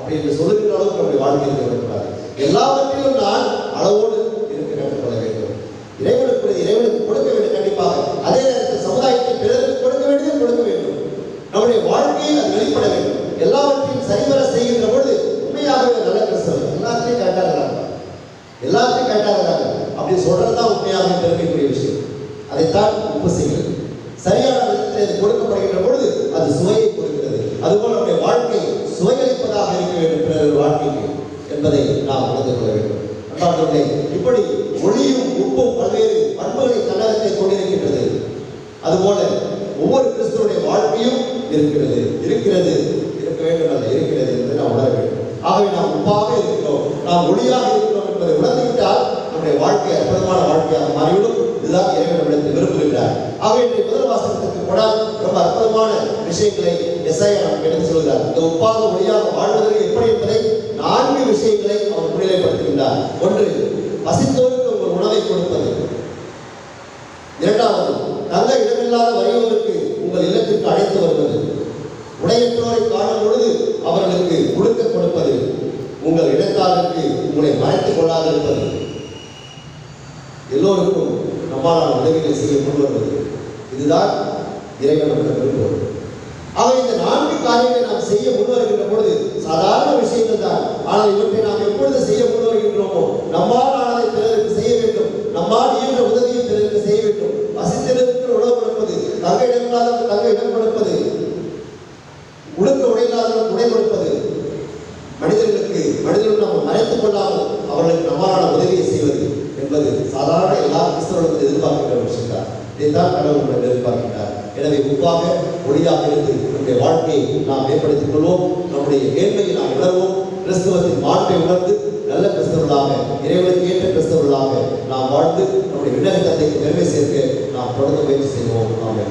அப்படி என்று சொல்லுகிற அளவுக்கு நம்முடைய வாழ்க்கையில் இருக்கக்கூடாது எல்லாவற்றிலும் நான் அளவோடு இருக்க கற்றுக்கொள்ள வேண்டும் இறைவனுக்கு இறைவனுக்கு கொடுக்க வேண்டும் கண்டிப்பாக அதே நேரத்தில் சமுதாயத்தில் பிறருக்கு கொடுக்க வேண்டியது கொடுக்க வேண்டும் நம்முடைய வாழ்க்கையில் அது வெளிப்பட வேண்டும் எல்லாவற்றையும் சரிவர செய்கின்ற பொழுது உண்மையாகவே நல்ல கிறிஸ்தவர் எல்லாத்தையும் கரெக்டாக இருக்கிறாங்க எல்லாத்தையும் கரெக்டாக இருக்கிறாங்க அப்படி சொல்றது தான் உண்மையாக இருக்கக்கூடிய விஷயம் அதைத்தான் உப்பு செய்கிறது சரியான விதத்தில் இது கொடுக்கப்படுகின்ற பொழுது அது சுவையை கொடுக்கிறது அதுபோல் நம்முடைய வாழ்க்கை சுவையளிப்பதாக இருக்க வேண்டும் பிறர் வாழ்க்கைக்கு என்பதை நாம் உணர்ந்து கொள்ள வேண்டும் அன்பார்களே இப்படி ஒளியும் உப்பும் பல்வேறு பண்புகளை தன்னகத்தை கொண்டிருக்கின்றது அதுபோல ஒவ்வொரு கிறிஸ்துவனுடைய வாழ்க்கையும் இருக்கிறது இருக்கிறது இருக்க வேண்டும் அல்ல இருக்கிறது என்பதை நாம் உணர வேண்டும் ஆகவே நாம் உப்பாக இருக்கிறோம் நாம் ஒளியாக இருக்கிறோம் என்பதை உணர்ந்துவிட்டால் நம்முடைய வாழ்க்கை அற்புதமான வாழ்க்கையாக மாறிவிடும் இதுதான் இறைவன் நம்மிடத்தில் விரும்புகிறார் ஆகவே இன்றைய முதல் வாசகத்துக்கு கூட ரொம்ப அற்புதமான விஷயங்களை எஸ்ஐயா நமக்கு எடுத்து சொல்கிறார் இந்த உப்பாக ஒளியாக வாழ்வதற்கு எப்படி என்பதை நான்கு விஷயங்களை அவர் முன்னிலைப்படுத்துகின்றார் ஒன்று பசித்தோருக்கு உங்கள் உணவை கொடுப்பது இரண்டாவது தங்க இடமில்லாத வறியவருக்கு உங்கள் இல்லத்திற்கு அழைத்து வருவது உடையற்றோரை காணும் பொழுது அவர்களுக்கு கொடுக்க கொடுப்பது உங்கள் இடத்தாருக்கு உங்களை மறைத்துக் கொள்ளாதிருப்பது எல்லோருக்கும் நம்மாலான உதவிகளை செய்ய முன் வருவது இதுதான் இறைவன் நம்மிடம் விரும்புவது ஆக இந்த நான்கு காரியங்களை நாம் செய்ய முன் வருகின்ற பொழுது சாதாரண விஷயங்கள் தான் ஆனால் இவற்றை நாம் எப்பொழுது செய்ய முன் வருகின்றோமோ நம்மால் ஆனதை பிறருக்கு செய்ய வேண்டும் நம்மால் இயன்ற உதவியை பிறருக்கு செய்ய வேண்டும் வசித்திற்கு உணவு கொடுப்பது தங்க இடமில்லாதவருக்கு தங்க இடம் கொடுப்பது உடுக்க உடையில்லாதவருக்கு உடை கொடுப்பது மனிதர்களுக்கு மனிதர்கள் நாம் மறைத்துக் கொள்ளாமல் அவர்களுக்கு நம்மளான உதவியை செய்வது என்பது சாதாரண எல்லா கிறிஸ்தவர்களுக்கும் எதிர்பார்க்கின்ற ஒரு விஷயம் தான் இதைத்தான் கடவுள் நம்மிடம் எதிர்பார்க்கிறார் எனவே உப்பாக ஒளியாக இருந்து நம்முடைய வாழ்க்கையை நாம் மேம்படுத்திக் கொள்வோம் நம்முடைய ஏழ்மையை நாம் உணர்வோம் கிறிஸ்தவத்தின் மாற்றை உணர்ந்து நல்ல கிறிஸ்தவர்களாக இறைவனுக்கு ஏற்ற கிறிஸ்தவர்களாக நாம் வாழ்ந்து நம்முடைய விண்ணக தந்தைக்கு பெருமை சேர்க்க நாம் தொடர்ந்து முயற்சி செய்வோம் ஆமென்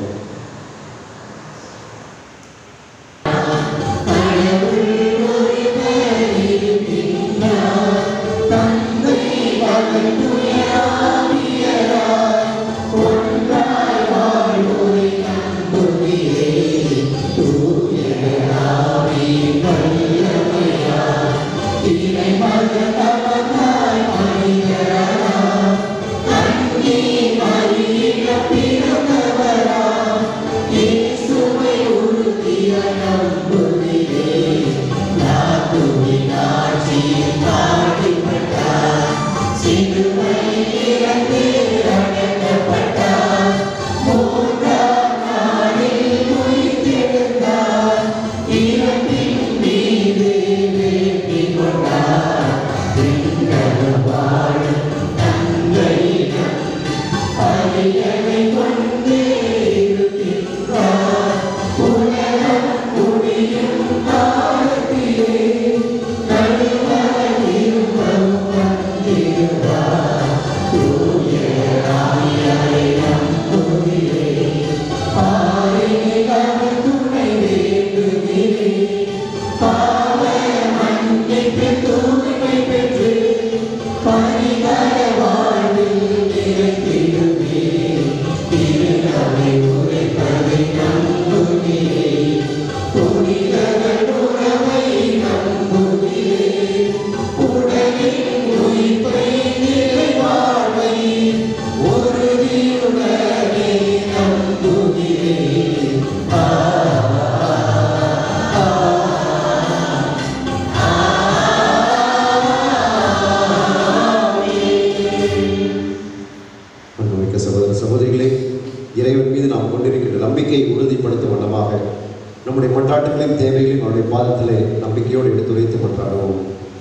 அன்புமிக்க சகோதர சகோதரிகளே இறைவன் மீது நாம் கொண்டிருக்கின்ற நம்பிக்கையை உறுதிப்படுத்தும் வண்ணமாக நம்முடைய கொண்டாட்டங்களையும் தேவைகளையும் அவருடைய பாதத்திலே நம்பிக்கையோடு எடுத்துரைத்து கொண்டாடுவோம்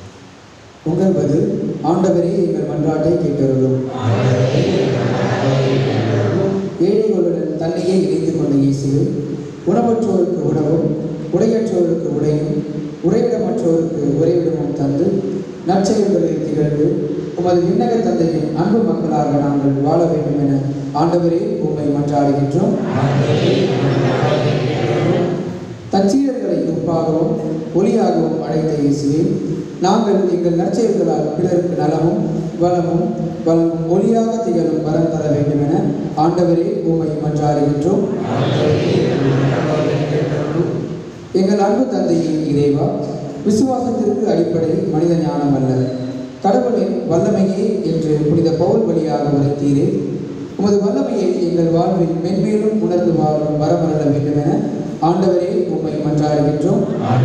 உங்கள் பதில் ஆண்டவரே எங்கள் மன்றாட்டை கேட்டருளும் ஏழைகளுடன் தன்னையே இணைத்துக் கொண்ட இயேசுவே உணவற்றோருக்கு உணவும் உடையற்றோருக்கு உடையும் உறைவிடமற்றோருக்கு உறைவிடமும் தந்து நற்செயல்களில் திகழ்ந்து உமது விண்ணக தந்தையின் அன்பு மக்களாக நாங்கள் வாழ வேண்டும் என ஆண்டவரே உம்மை மன்றாடுகின்றோம் தச்சீரர்களை உப்பாகவும் ஒளியாகவும் அழைத்த இயேசுவே நாங்கள் எங்கள் நற்செயல்களால் பிறருக்கு நலமும் வளமும் வளமும் ஒளியாக திகழும் வரம் தர வேண்டும் என ஆண்டவரே உம்மை மன்றாடுகின்றோம் எங்கள் அன்பு தந்தையின் இறைவா விசுவாசத்திற்கு அடிப்படை மனித ஞானம் அல்ல கடவுளின் வல்லமையே என்று புனித பவுல் வழியாக உரைத்தீரே உமது வல்லமையை எங்கள் வாழ்வில் மென்மேலும் உணர்ந்து வாழும் வரமருள வேண்டும் என ஆண்டவரே உம்மை மன்றாடுகின்றோம்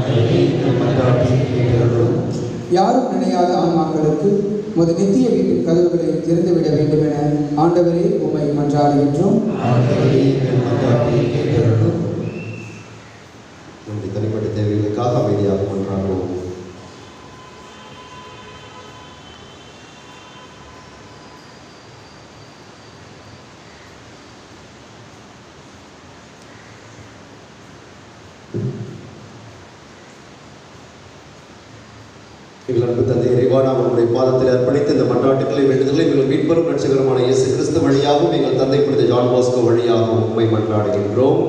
யாரும் நினையாத ஆன்மாக்களுக்கு உமது நித்திய வீட்டின் கதவுகளை திறந்துவிட வேண்டும் என ஆண்டவரே உம்மை மன்றாடுகின்றோம் நம்முடைய தனிப்பட்ட தேவைகளுக்காக அமைதியாக கொண்டாடுவோம் எங்கள் அன்பு தந்தை இறைவா நாம் நம்முடைய பாதத்தில் அர்ப்பணித்து இந்த மன்றாட்டுக்களை வேண்டுதலை எங்கள் மீட்பரும் ரட்சகருமான இயேசு கிறிஸ்து வழியாகவும் எங்கள் தந்தை புனித ஜான் பாஸ்கோ வழியாகவும் உண்மை மன்றாடுகின்றோம்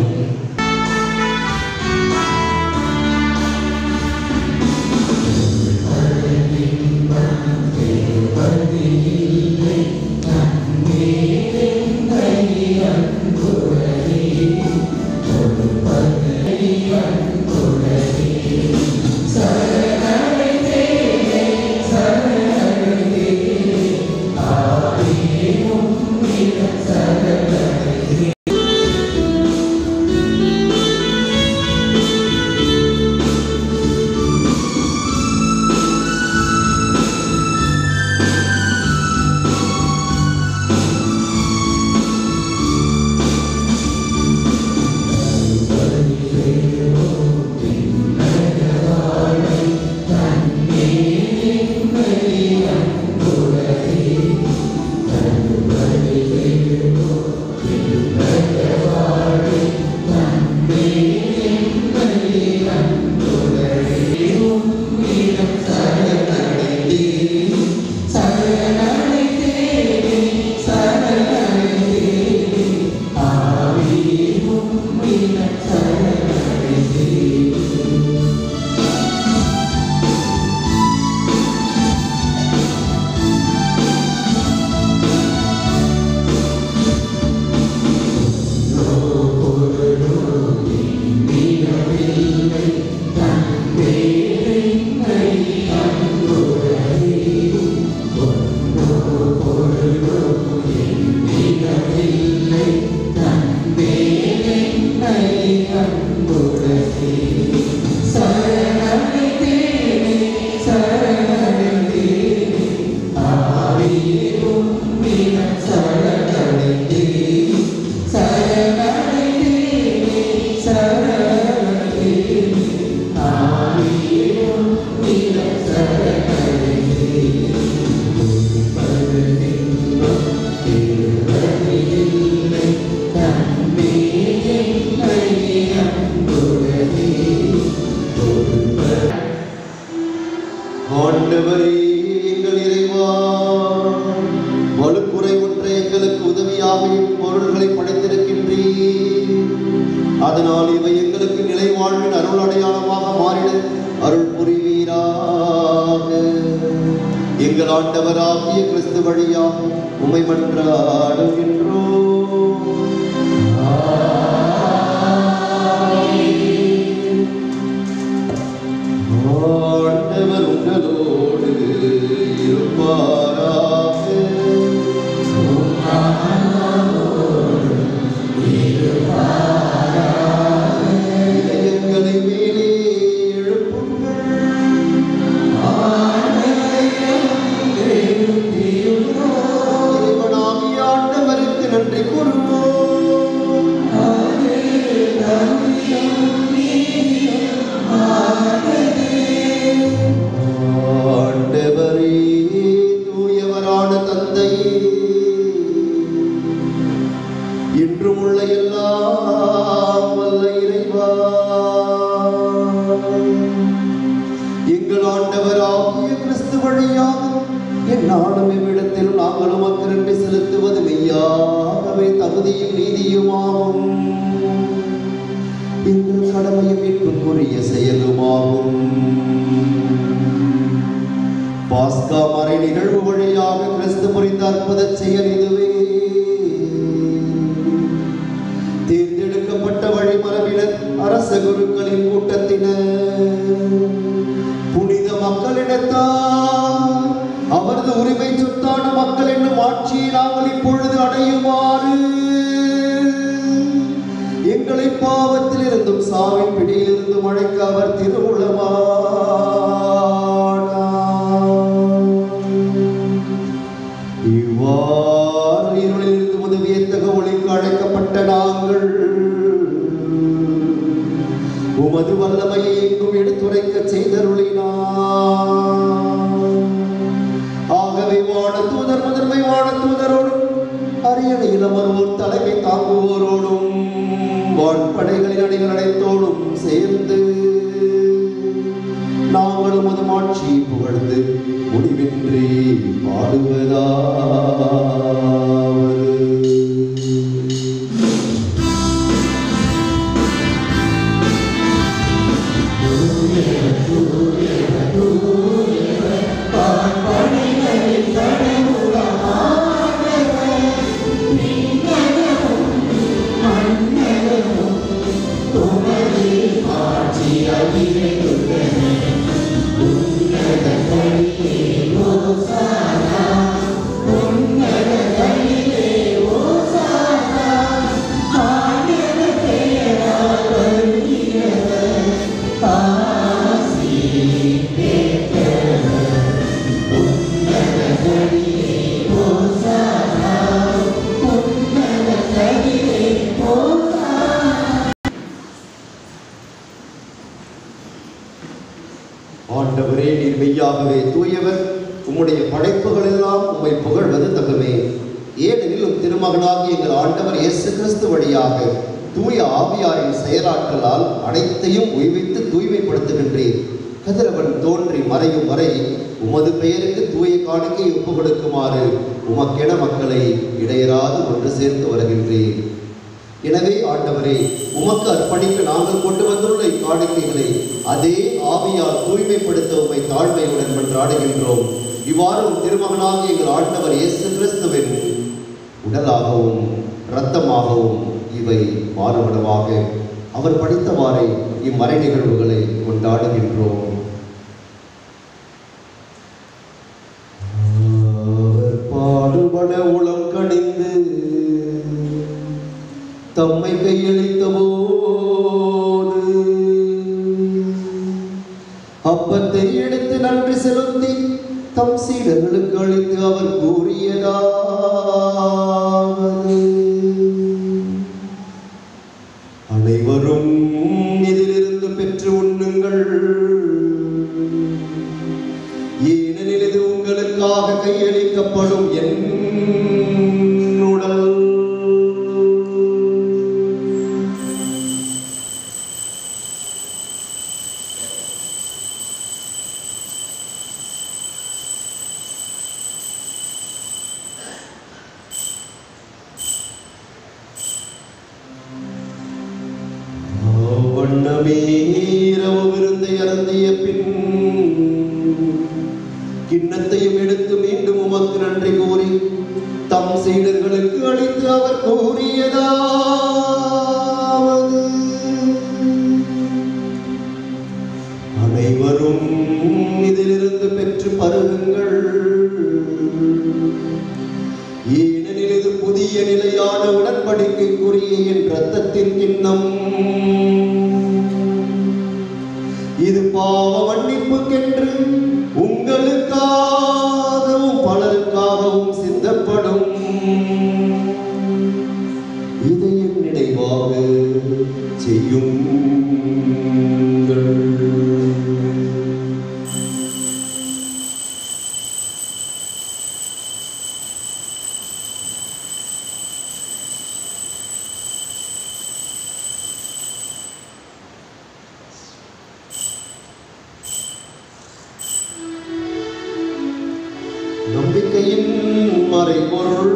ஆண்டவரே எங்கள் இறைவா வலுக்குறை ஒன்றை எங்களுக்கு உதவியாக பொருள்களை படைத்திருக்கின்றீர் அதனால் இவை எங்களுக்கு நிலை வாழ்வின் அருள் அடையாளமாக மாறிட அருள் புரிவீராக எங்கள் ஆண்டவராகிய கிறிஸ்து வழியாக உமை மன்றாடுகின்றோம் ஆண்டவர் உங்களோடு இருப்பாராக இதயங்களை மேலே எழுப்புங்கள் இறைவனாகிய ஆண்டவருக்கு நன்றி கூறுவோம் ஆண்டவரே தூயவரான தந்தையே இன்றும் உள்ள எல்லாம் வல்ல இறைவா எங்கள் ஆண்டவராகிய கிறிஸ்து வழியாக எந்நாளும் இவ்விடத்தில் நாங்களும் அக்கிரண்டி செலுத்துவது மெய்யாகவே தகுதியும் நீதியுமாகும் எங்கள் கடமையும் மீட்புக்குரிய செயலுமாகும் பாஸ்கா மறை நிகழ்வு வழியாக கிறிஸ்து புரிந்த அற்புத செயல் இதுவே தேர்ந்தெடுக்கப்பட்ட வழிமரபினர் அரச குருக்களின் கூட்டத்தினர் நீர் மெய்யாகவே தூயவர் உம்முடைய படைப்புகள் எல்லாம் உம்மை புகழ்வது தகுமே ஏனெனில் உம் திருமகனாகிய எங்கள் ஆண்டவர் இயேசு கிறிஸ்து வழியாக தூய ஆவியாரின் செயலாற்றலால் அனைத்தையும் உய்வித்து தூய்மைப்படுத்துகின்றீர் கதிரவன் தோன்றி மறையும் வரை உமது பெயருக்கு தூய காணிக்கை ஒப்பு கொடுக்குமாறு உமக்கென மக்களை இடையராது ஒன்று சேர்த்து வருகின்றீர் எனவே ஆண்டவரே உமக்கு அர்ப்பணிக்க நாங்கள் கொண்டு வந்துள்ள இக்காணிக்கைகளை அதே ஆவியால் தூய்மைப்படுத்த உம்மை தாழ்மையுடன் மன்றாடுகின்றோம் இவ்வாறு உம் திருமகனாக எங்கள் ஆண்டவர் இயேசு கிறிஸ்துவின் உடலாகவும் இரத்தமாகவும் இவை மாறுபடவாக அவர் படித்தவாறே இம்மறை நிகழ்வுகளை கொண்டாடுகின்றோம் அவர் பாடுபட உளம் கணிந்து தம்மை கையளித்த போது அப்பத்தை எடுத்து நன்றி செலுத்தி தம் சீடர்களுக்கு அளித்து அவர் கூறியதாவது அனைவரும் இதிலிருந்து பெற்று உண்ணுங்கள் ஏனெனில் இது உங்களுக்காக கையளிக்கப்படும் என் உடல் வண்ணமே இரவு விருந்தை அருந்திய பின் கிண்ணத்தையும் எடுத்து மீண்டும் உமக்கு நன்றி கூறி தம் சீடர்களுக்கு அளித்து அவர் கூறியதாவது அனைவரும் இதிலிருந்து பெற்று பருகுங்கள் ஏனெனில் இது புதிய நிலையான உடன்படிக்கைக்குரிய என் இரத்தத்தின் கிண்ணம் இது பாவ மன்னிப்புக்கென்று உங்களுக்காகவும் பலருக்காகவும் சிந்தப்படும் இதை என் நினைவாக செய்யுங்கள் நம்பிக்கையின் மறைபொருள்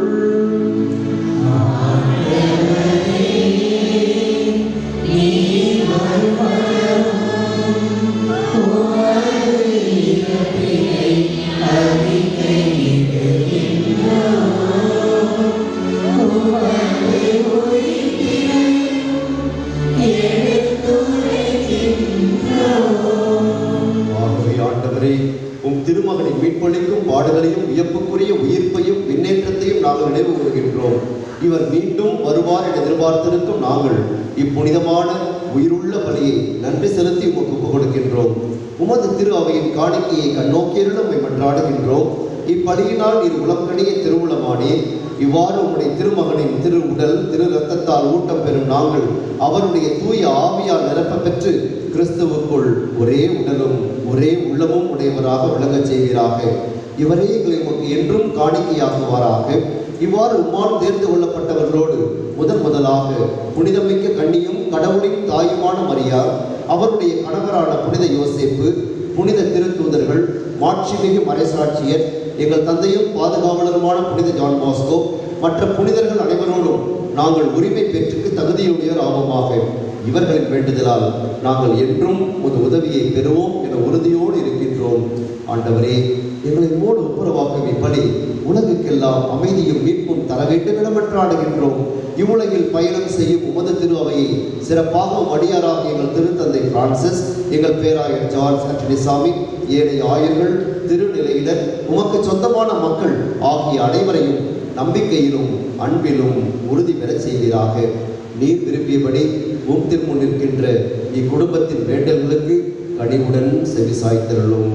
ஆகவே ஆண்டவரே உம் திருமகனின் மீட்பளிக்கும் பாடுகளையும் வியப்புக்குரிய உயிர்ப்பையும் முன்னேற்றத்தையும் நாங்கள் நினைவு கூறுகின்றோம் இவர் மீண்டும் வருவார் என எதிர்பார்த்திருக்கும் நாங்கள் இப்புனிதமான உயிருள்ள பலியை நன்றி செலுத்தி உமக்கு ஒப்புக் கொடுக்கின்றோம் உமது திரு அவையின் காணிக்கையை கண்ணோக்கியருள் உம்மை மன்றாடுகின்றோம் இப்பலியினால் நீர் உலகணிய திருவுளமானே இவ்வாறு உம்முடைய திருமகனின் திரு உடல் திரு ரத்தத்தால் ஊட்டம் பெறும் நாங்கள் அவருடைய தூய ஆவியால் நிரப்ப பெற்று கிறிஸ்துவுக்குள் ஒரே உடலும் ஒரே உள்ளமும் உடையவராக விளங்கச் செய்வீராக இவரே எங்களை உமக்கு என்றும் காணிக்கையாக்குவாராக இவ்வாறு உம்மால் தேர்ந்து கொள்ளப்பட்டவர்களோடு முதன் முதலாக புனிதமிக்க கண்ணியும் கடவுளின் தாயுமான மரியா அவருடைய கணவரான புனித யோசேப்பு புனித திருத்தூதர்கள் மாட்சிமிகு மறைசாட்சியர் எங்கள் தந்தையும் பாதுகாவலருமான புனித ஜான் பாஸ்கோ மற்ற புனிதர்கள் அனைவரோடும் நாங்கள் உரிமை பெற்றுக்கு தகுதியுடையோர் ஆவோமாக இவர்களின் வேண்டுதலால் நாங்கள் என்றும் உமது உதவியை பெறுவோம் என உறுதியோடு இருக்கின்றோம் ஆண்டவரே எங்களை மூடு ஒப்புரவாக்கும் இப்படி உலகுக்கெல்லாம் அமைதியும் மீட்பும் தர வேண்டும் என மன்றாடுகின்றோம் இவ்வுலகில் பயணம் செய்யும் உமது திரு அவையை சிறப்பாக அடியாராக எங்கள் திருத்தந்தை பிரான்சிஸ் எங்கள் பேராயர் ஜார்ஜ் அட்டனிசாமி ஏழை ஆயர்கள் திருநிலையினர் உமக்கு சொந்தமான மக்கள் ஆகிய அனைவரையும் நம்பிக்கையிலும் அன்பிலும் உறுதி பெறச் செய்வீராக நீர் விரும்பியபடி உம் திருமுன் நிற்கின்ற இக்குடும்பத்தின் வேண்டல்களுக்கு கனிவுடன் செவிசாய்த்திரளும்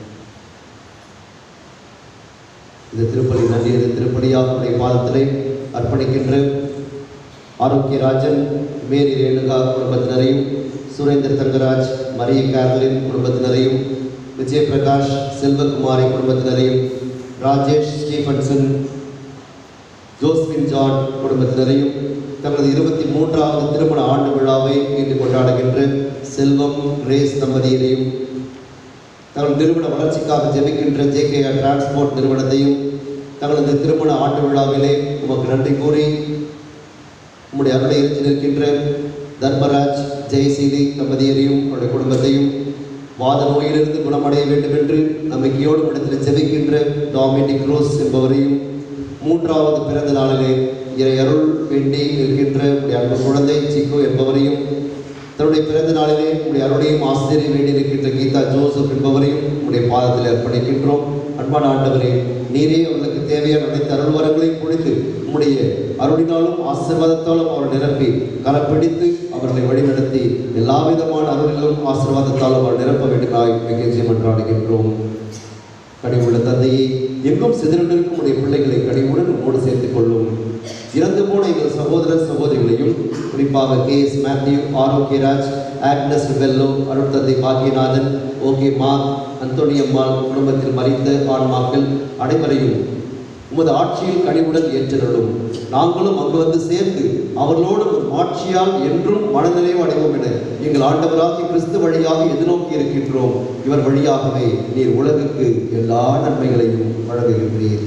இந்த திருப்பலி நன்றியது திருப்பலியாக உடைய பாதத்திலே அர்ப்பணிக்கின்ற ஆரோக்கியராஜன் மேரி ரேணுகா குடும்பத்தினரையும் சுரேந்தர் தங்கராஜ் மரிய கேர்லின் குடும்பத்தினரையும் விஜயபிரகாஷ் செல்வகுமாரி குடும்பத்தினரையும் ராஜேஷ் ஸ்டீஃபன்சன் ஜோஸ்பின் ஜான் குடும்பத்தினரையும் தங்களது இருபத்தி மூன்றாவது திருமண ஆண்டு விழாவை இன்று கொண்டாடுகின்ற செல்வம் ரேஸ் தம்பதியரையும் தங்கள் நிறுவன வளர்ச்சிக்காக ஜெபிக்கின்ற ஜேகேஆர் டிரான்ஸ்போர்ட் நிறுவனத்தையும் தங்களது திருமண ஆண்டு விழாவிலே உமக்கு நன்றி கூறி உம்முடைய அருளை இருந்து நிற்கின்ற தர்மராஜ் ஜெயசீலி தம்பதியரையும் அவருடைய குடும்பத்தையும் வாத நோயிலிருந்து குணமடைய வேண்டும் என்று நம்பிக்கையோடு இடத்தில் ஜெபிக்கின்ற டாமினிக் ரோஸ் என்பவரையும் மூன்றாவது பிறந்த நாளிலே இறை அருள் வேண்டி இருக்கின்ற உடைய அன்பு குழந்தை சிக்கு என்பவரையும் தன்னுடைய பிறந்த நாளிலே உடைய அருளையும் ஆசிரியரை வேண்டி இருக்கின்ற கீதா ஜோசப் என்பவரையும் உடைய பாதத்தில் அர்ப்பணிக்கின்றோம் அன்பான ஆண்டவரே நீரே அவர்களுக்கு தேவையான அனைத்து அருள் வரங்களையும் பொழித்து உம்முடைய அருளினாலும் ஆசீர்வாதத்தாலும் அவர் நிரப்பி கரப்பிடித்து அவர்களை வழிநடத்தி எல்லா விதமான அருளிலும் ஆசீர்வாதத்தாலும் அவர் நிரப்ப வேண்டுமாய் மிகச்சி மன்றாடுகின்றோம் கனிவுள்ள தந்தையை எங்கும் சிதறிருக்கும் உடைய பிள்ளைகளை கனிவுடன் உம்மோடு சேர்த்துக் கொள்ளும் இறந்து போன எங்கள் சகோதர சகோதரிகளையும் குறிப்பாக K S Mathew Arokiaraj Agnes வெல்லோ அருள் தந்தை பாக்கியநாதன் ஓகே மா அந்தோணியம்மாள் குடும்பத்தில் மறித்த ஆன்மாக்கள் அனைவரையும் உமது ஆட்சியில் கனிவுடன் ஏற்றருளும் நாங்களும் அங்கு வந்து சேர்ந்து அவர்களோடு உம் ஆட்சியால் என்றும் மனநிறைவு அடைவோம் என எங்கள் ஆண்டவராகிய கிறிஸ்து வழியாக எதிர்நோக்கி இருக்கின்றோம் இவர் வழியாகவே நீர் உலகுக்கு எல்லா நன்மைகளையும் வழங்குகின்றீர்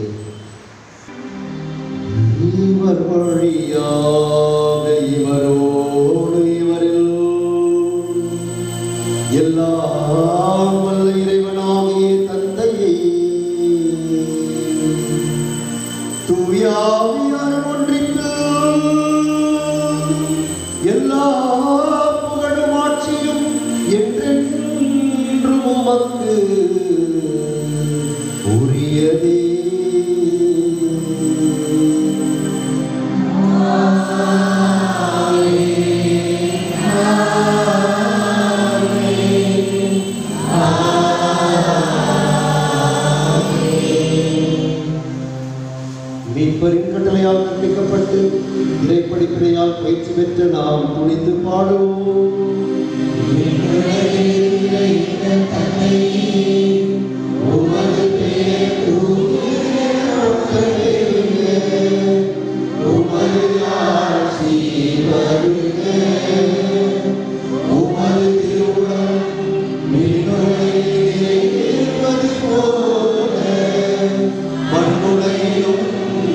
இவர் வழியாக இவரோடு இவரில் எல்லாம் வல்ல இறைவனாகிய தந்தையை தூயாவியார் ஒன்றிற்கு எல்லா புகழும் ஆட்சியும் என்றென்றும் உமக்கு உரியதே மீட்பரின் கட்டளையால் கற்பிக்கப்பட்டு இறைப்படிப்பினையால் பயிற்சி பெற்ற நாம் துணித்து பாடுவோம் மண்ணுலகிலும்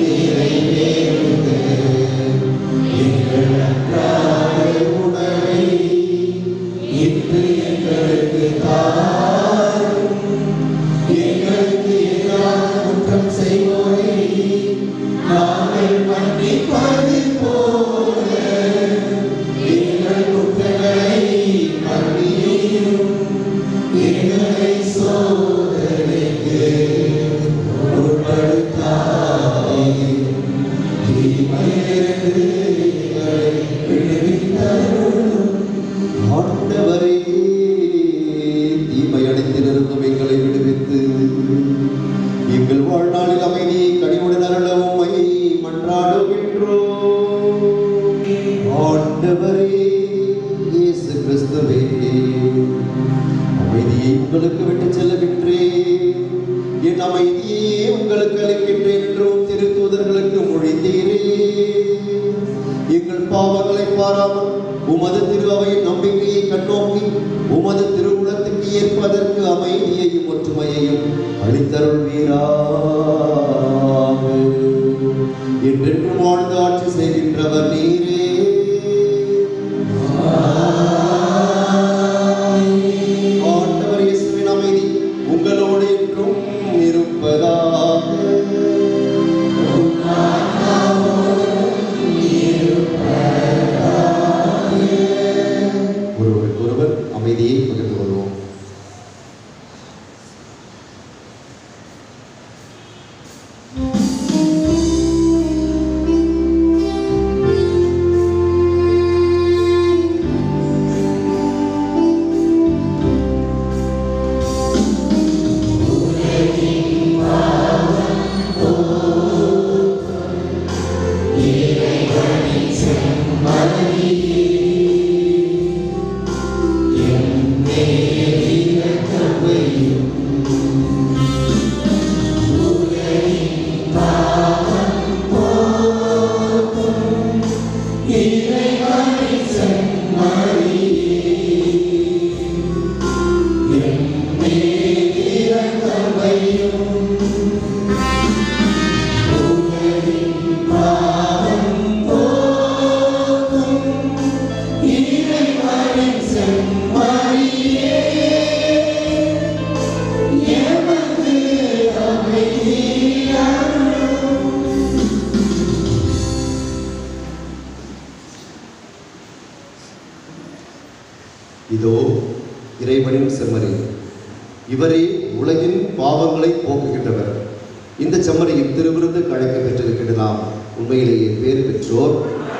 உணவை இன்று எங்களுக்கு தாரும் எங்களுக்கு எதிராக குற்றம் செய்வோரை நாங்கள் மன்னிப்பது போல எங்கள் குற்றங்களை மன்னியும் எங்களை சோதனைக்கு உட்படுத்தாதீர். தீமையிலிருந்து எங்களை விடுவித்தருளும். ஆண்டவரே தீமை அடைத்திலிருந்தும் எங்களை விடுவித்து எங்கள் வாழ்நாளில் அமைதியை கனிவுடன் அருளவுமை மன்றாடுகின்றோம் ஆண்டவரே இயேசு கிறிஸ்துவே அமைதியை உங்களுக்கு விட்டு செல்லுகின்றேன் என் அமைதியே உங்களுக்கு அளிக்கின்றேன் என்றும் திருத்தூதர்களுக்கு மொழிந்தீரே எங்கள் பாவங்களை பாராமல் உமது திரு அவையின் நம்பிக்கையை கண்ணோக்கி உமது திருவுளத்துக்கு ஏற்பதற்கு அமைதியையும் ஒற்றுமையையும் அளித்தருள்வீராக என்றென்றும் வாழ்ந்து ஆட்சி செய்கின்றவர் நீரே ஆண்டவர் இயேசுவின் அமைதி உங்களோடு என்றும் இருப்பதாக ஒருவருக்கு ஒருவர் அமைதியை பகிர்ந்து கொள்வோம் ஆ இறைவனின் செம்மறி இவரே உலகின் பாவங்களை போக்குகின்றவர் இந்த செம்மறியின் திருவிருந்து அழைக்க பெற்றிருக்கின்ற நாம் உண்மையிலேயே பேறு பெற்றோர்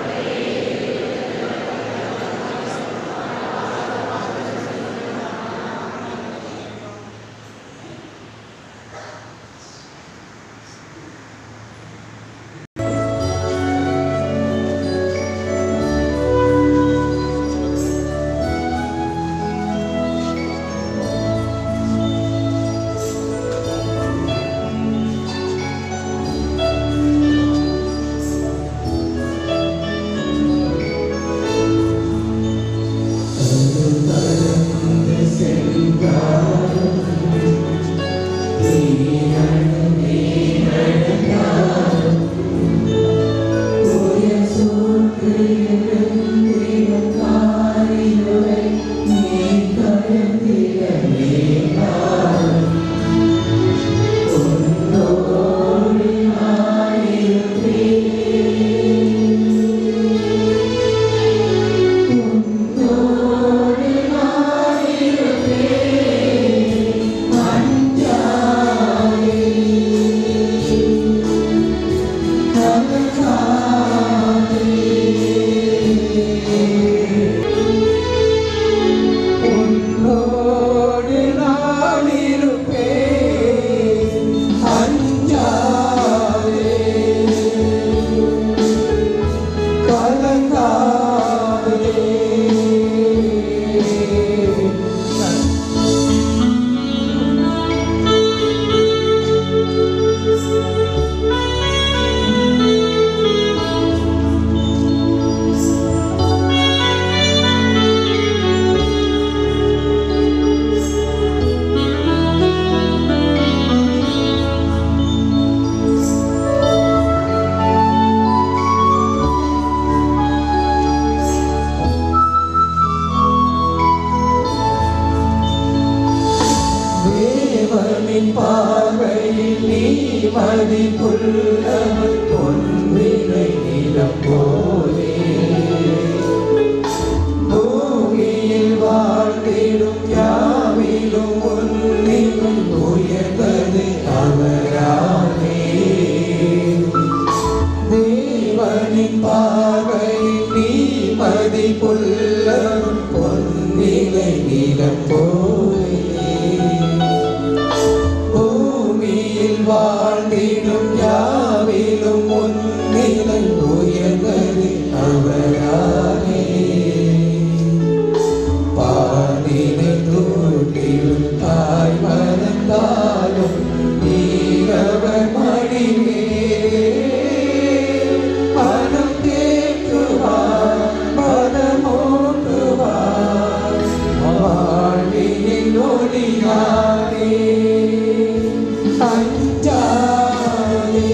உன்னோடு நான் இருப்பேன் அஞ்சாதே கலங்காதே தேவனின் பார்வையில் நீ மதிப்புள்ளவன் பொன்வினை நிலம் போலே பூமியில் வாழ்ந்திடும் யாவிலும் உன்னிலும் உயர்ந்தது அவரானே தேவனின் பார்வையில் நீ மதிப்புள்ளவன் பொன்னிலை நிலம் போலே பூமியில் வாழ்ந்திடும் யாவிலும் உன்னிலை உயர்ந்தது அவரானே பாதினை தூட்டிலும் தாய் மறந்தாலும் நீரவர் மடிவே மனம் தேற்றுவார் மனமோட்டுவார் வாழ்வினில் ஒளியாரே அஞ்சாதே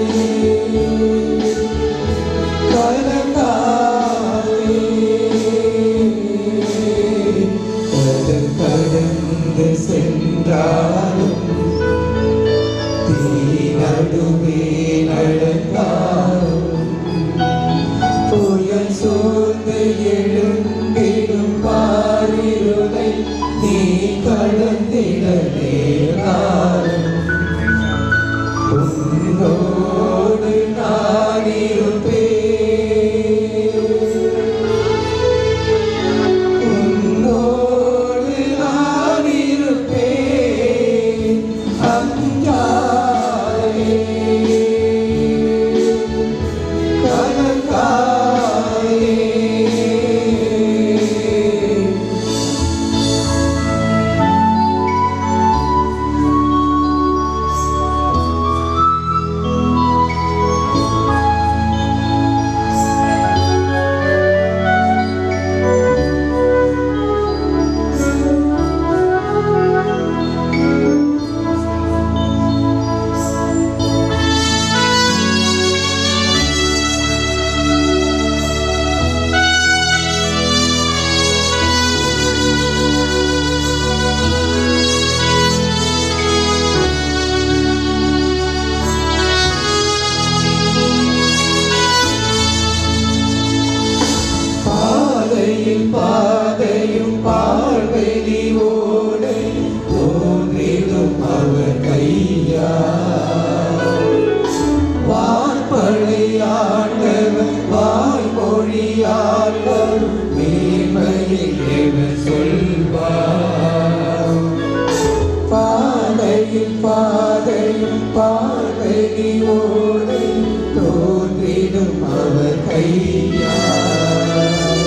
கலங்காதே கடல் கடந்து சென்றாலும் தீ நடுவே நடந்தாலும் புயல் சூழ்ந்து எழும்பிடும் பாரிருளை நீ கடந்திட நேராலும் உன்னோடு நான் இருப்பேன் உன்னோடு நான் இருப்பேன் அஞ்சாதே வான்படையாண்டவர் வாய்மொழியாளர் மேன்மையை எவர் சொல்வார் பாதையில் பாதையும் பாதையை ஓடி தோன்றிடும் அவர் கையார்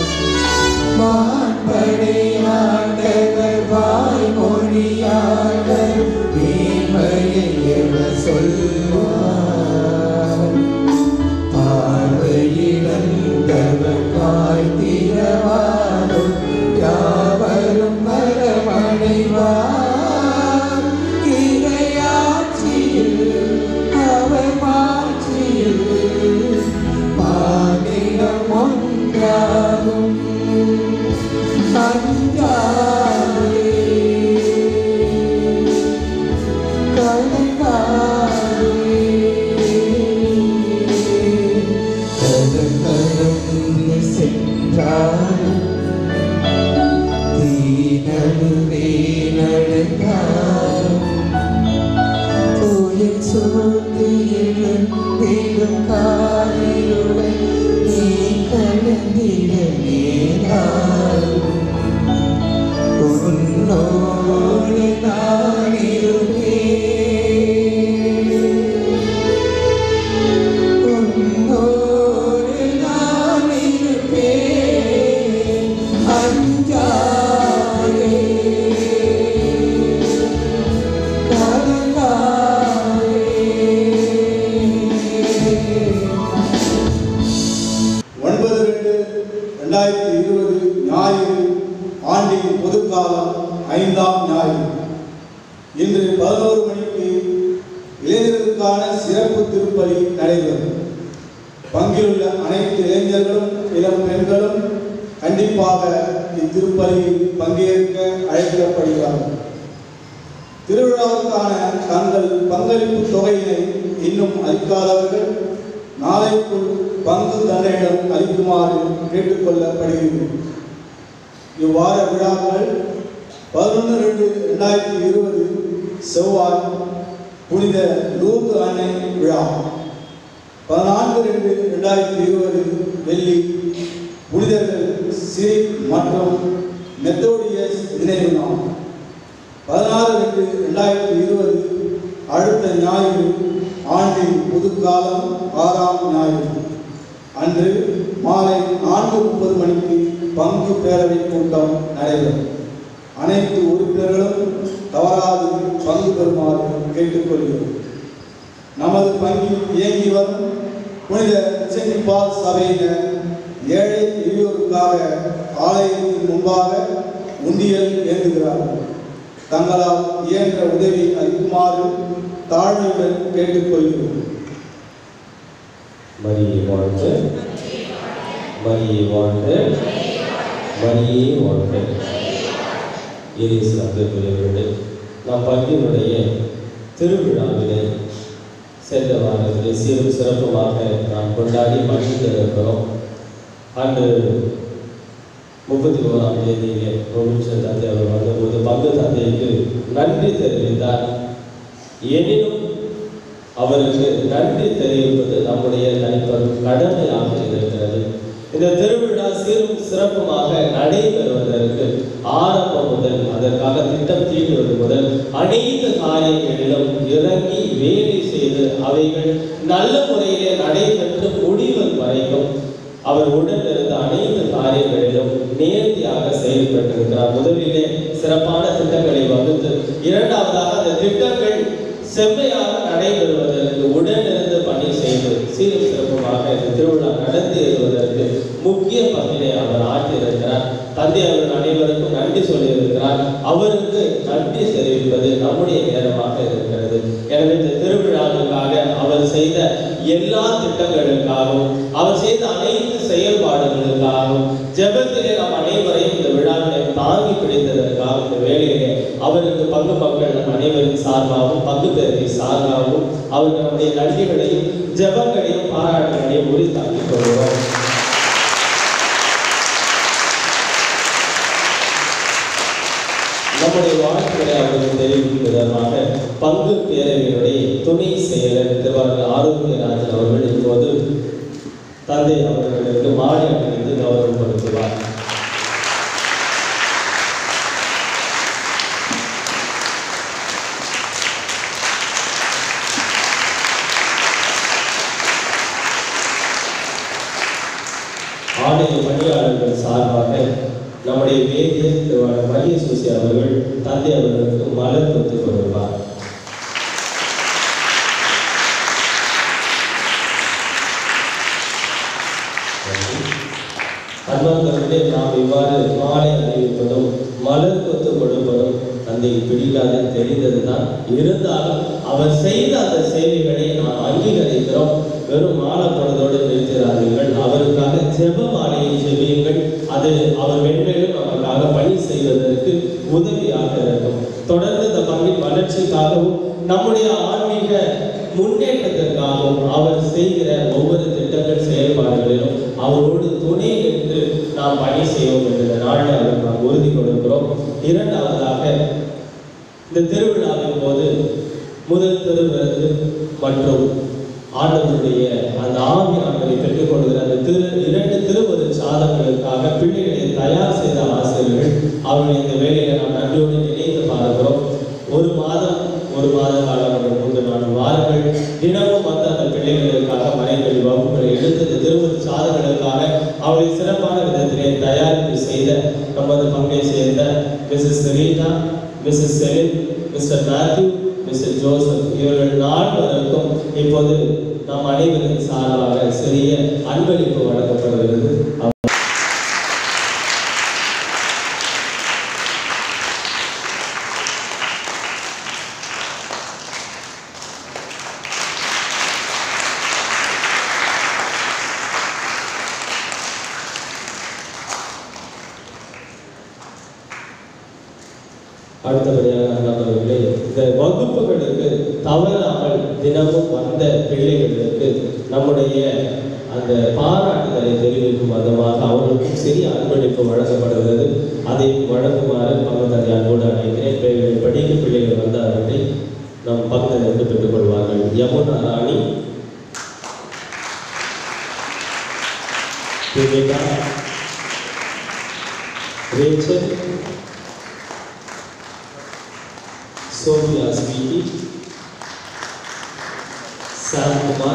வான்படையாண்டவர் வாய்மொழியாளர் மேன்மையை எவர் சொல்வார் பார்வையிழந்தவர் வாய் திறவாரும் யாவரும் மரமடைவார் இறையாட்சியில் அவர் மாட்சியில் மாநிலம் ஒன்றாகும் அஞ்சாதே கடந்து சென்றாலும் தீனழுவே நடந்தாலும் தூயில் சூழ்ந்து எழுந்திடும் காரிருளை நீ கடந்திட நேராலும் உன்னோடு நான் இருப்பேன் உன்னோடு நான் இருப்பேன் அஞ்சாதே கலங்காதே ஒன்பது ரெண்டு ரெண்டாயிரத்தி இருபது ஞாயிறு ஆண்டின் பொதுக்காலம் ஐந்தாம் ஞாயிறு இன்று பதினோரு மணிக்கு இளைஞர்களுக்கான சிறப்பு திருப்பலி நடைபெறும் பங்கிலுள்ள அனைத்து இளைஞர்களும் இளம் பெண்களும் கண்டிப்பாக இத்திருப்பலியில் பங்கேற்க அழைக்கப்படுகிறார்கள் திருவிழாவுக்கான தங்கள் பங்களிப்பு தொகையினை இன்னும் அளிக்காதவர்கள் நாளைக்குள் பங்கு தந்தையிடம் அளிக்குமாறு கேட்டுக்கொள்ளப்படுகிறது இவ்வார விழாக்கள் பதினொன்று ரெண்டு ரெண்டாயிரத்தி இருபது செவ்வாய் புனித லூர்து அன்னை விழா பதினான்கு ரெண்டு ரெண்டாயிரத்தி இருபது வெள்ளி புனிதர்கள் சிரிக் மற்றும் மெத்தோடியஸ் நினைவு நாள் பதினாறு ரெண்டு ரெண்டாயிரத்தி இருபது அடுத்த ஞாயிறு ஆண்டின் புதுக்காலம் ஆறாம் ஞாயிறு அன்று மாலை நான்கு முப்பது மணிக்கு பங்கு பேரவை கூட்டம் நடைபெறும் அனைத்து உறுப்பினர்களும் தவறாது பங்கு பெறுமாறு கேட்டுக்கொள்கிறோம் நமது பங்கில் இயங்கி வரும் புனித சென்னிப்பால் சபையினர் ஏழை எளியோருக்காக ஆலயத்தின் முன்பாக உண்டியல் ஏந்துகிறார்கள் தங்களால் இயன்ற உதவி அளிக்குமாறு தாழ்மையுடன் கேட்டுக்கொள்கிறோம் மரியே வாழ்க மரியே வாழ்க மரியே வாழ்க இயேசு அன்புக்குரியவர்களே நாம் பங்கினுடைய திருவிழாவினை சென்ற வாரத்திலே சீரும் சிறப்புமாக நாம் கொண்டாடி மகிழ்ந்திருக்கிறோம் அன்று முப்பத்தி ஓராம் தேதியிலே ரோபின்சன் தந்தை அவர் வந்தபோது பங்கு தந்தைக்கு நன்றி தெரிவித்தார் எனினும் அவருக்கு நன்றி தெரிவிப்பது நம்முடைய தனிப்பெரும் கடமையாக இருக்கிறது இந்த திருவிழா சீரும் சிறப்புமாக நடைபெறுவதற்கு ஆரம்பம் முதல் அதற்காக திட்டம் தீட்டுவது முதல் அனைத்து காரியங்களிலும் இறங்கி வேலை செய்து அவைகள் நல்ல முறையிலே நடைபெற்று முடிவதற்கு வரைக்கும் அவர் உடன் இருந்த அனைத்து காரியங்களிலும் நேர்த்தியாக செயல்பட்டிருக்கிறார் முதலிலே சிறப்பான திட்டங்களை வகுத்து இரண்டாவதாக அந்த திட்டங்கள் செம்மையாக நடைபெறுவதற்கு உடனிருந்து பணி செய்து சீரும் சிறப்புமாக இந்த திருவிழா நடத்தி வருவதற்கு முக்கிய பங்கினை அவர் ஆற்றியிருக்கிறார் தந்தை அவர்கள் அனைவருக்கும் நன்றி சொல்லியிருக்கிறார் அவருக்கு நன்றி தெரிவிப்பது நம்முடைய நேரமாக இருக்கிறது எனவே இந்த திருவிழாவுக்காக அவர் செய்த எல்லா திட்டங்களுக்காகவும் அவர் செய்த அனைத்து செயல்பாடுகளுக்காகவும் ஜெபத்திலே நாம் அனைவரையும் இந்த விழாவினை தாங்கி பிடித்ததற்காக இந்த வேலையிலே அவருக்கு பங்கு மக்கள் நம் அனைவரின் சார்பாகவும் பங்கு பேரவை சார்பாகவும் அவருக்கு நம்முடைய நன்றிகளையும் ஜெபங்களையும் பாராட்டுகளையும் உரித்தாக்கிக் கொள்கிறோம் நம்முடைய வாழ்க்கையை அவருக்கு தெரிவிக்கும் விதமாக பங்கு பேரவையினுடைய துணை செயலர் திருவாரூர் ஆரோக்கியராஜன் அவர்கள் இப்போது தந்தை அவர்களுக்கு மாலை அணிவித்து கௌரவப்படுத்துவார் ஆலய பணியாளர்கள் சார்பாக நம்முடைய வேதியர் திருவாளர் மரிய சூசி அவர்கள் தந்தை அவர்களுக்கு மலர் கொத்து கொடுப்பார் அன்பாந்தவர்களே நாம் இவ்வாறு மாலை அணிவிப்பதும் மலர் கொத்து கொடுப்பதும் தந்தைக்கு பிடிக்காது தெரிந்ததுதான் இருந்தாலும் அவர் செய்த அந்த சேவைகளை நாம் அங்கீகரிக்கிறோம் வெறும் மாலை போடுறதோடு நிறுத்திடாதீர்கள் அவருக்காக ஜெப மாலையை ஜெபியுங்கள் அது அவர் மென்மேலும் நமக்காக பணி செய்வதற்கு உதவியாக இருக்கும் தொடர்ந்து இந்த பங்கின் வளர்ச்சிக்காகவும் நம்முடைய ஆன்மீக முன்னேற்றத்திற்காகவும் அவர் செய்கிற ஒவ்வொரு திட்டங்கள் செயல்பாடுகளிலும் அவரோடு துணை நின்று நாம் பணி செய்வோம் என்ற இந்த நாளில் அவர் நாம் உறுதி கொடுக்கிறோம் இரண்டாவதாக இந்த திருவிழாவின் போது முதல் திருவிருந்து மற்றும் ஆண்டவருடைய அந்த ஆவியானவரை பெற்றுக் கொள்கிற அந்த திரு இரண்டு திருவரு சாதங்களுக்காக பிள்ளைகளை தயார் செய்த ஆசிரியர்கள் அவர்கள் இந்த வேலையை நாம் நன்றியோடு நினைத்து பார்க்கிறோம் ஒரு மாதம் ஒரு மாத காலம் ஒரு மூன்று நான்கு வாரங்கள் தினமும் வந்து அந்த பிள்ளைகளுக்காக மனைகள் வகுப்புகளை எடுத்து இந்த திருவரு சாதங்களுக்காக அவர்களை சிறப்பான விதத்திலே தயாரிப்பு செய்த நமது பங்கை சேர்ந்த Mrs Rita Mrs Celine Mr Mathew Mr Joseph இவர்கள் நால்வருக்கும் இப்போது நாம் அனைவரின் சார்பாக சிறிய அன்பளிப்பு வழங்கப்படுகிறது அடுத்தபடியாக நண்பர்களே இந்த வகுப்புகளுக்கு தவறாமல் தினமும் வந்த பிள்ளைகளுக்கு நம்முடைய அந்த பாராட்டுதலை தெரிவிக்கும் விதமாக அவர்களுக்கும் சிறிய அன்பளிப்பு வழங்கப்படுகிறது அதை வழங்குமாறு பங்குதாரி அன்போடு அழைக்கிறேன் பிள்ளைகள் படிக்கும் பிள்ளைகள் வந்த அவர்களை நம் பக்கத்திலிருந்து பெற்றுக்கொள்வார்கள் Yamuna Rani Diveka Rachel Sophia Sweetie, Sam Kumar,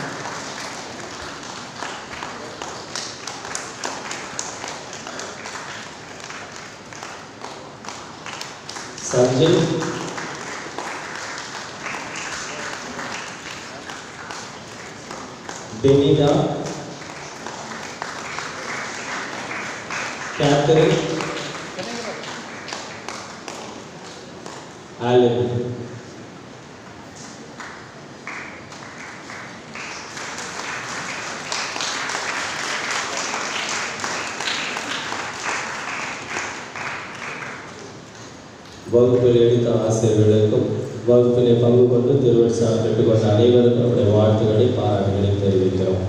Sanjay, Benita, Catherine, Alan. வகுப்பில் எடுத்த ஆசிரியர்களுக்கும் வகுப்பிலே பங்கு கொண்டு திருவள்ளுவர் பெற்றுக்கொண்ட அனைவருக்கும் நம்முடைய வாழ்த்துக்களை பாராட்டுகளை தெரிவிக்கிறோம்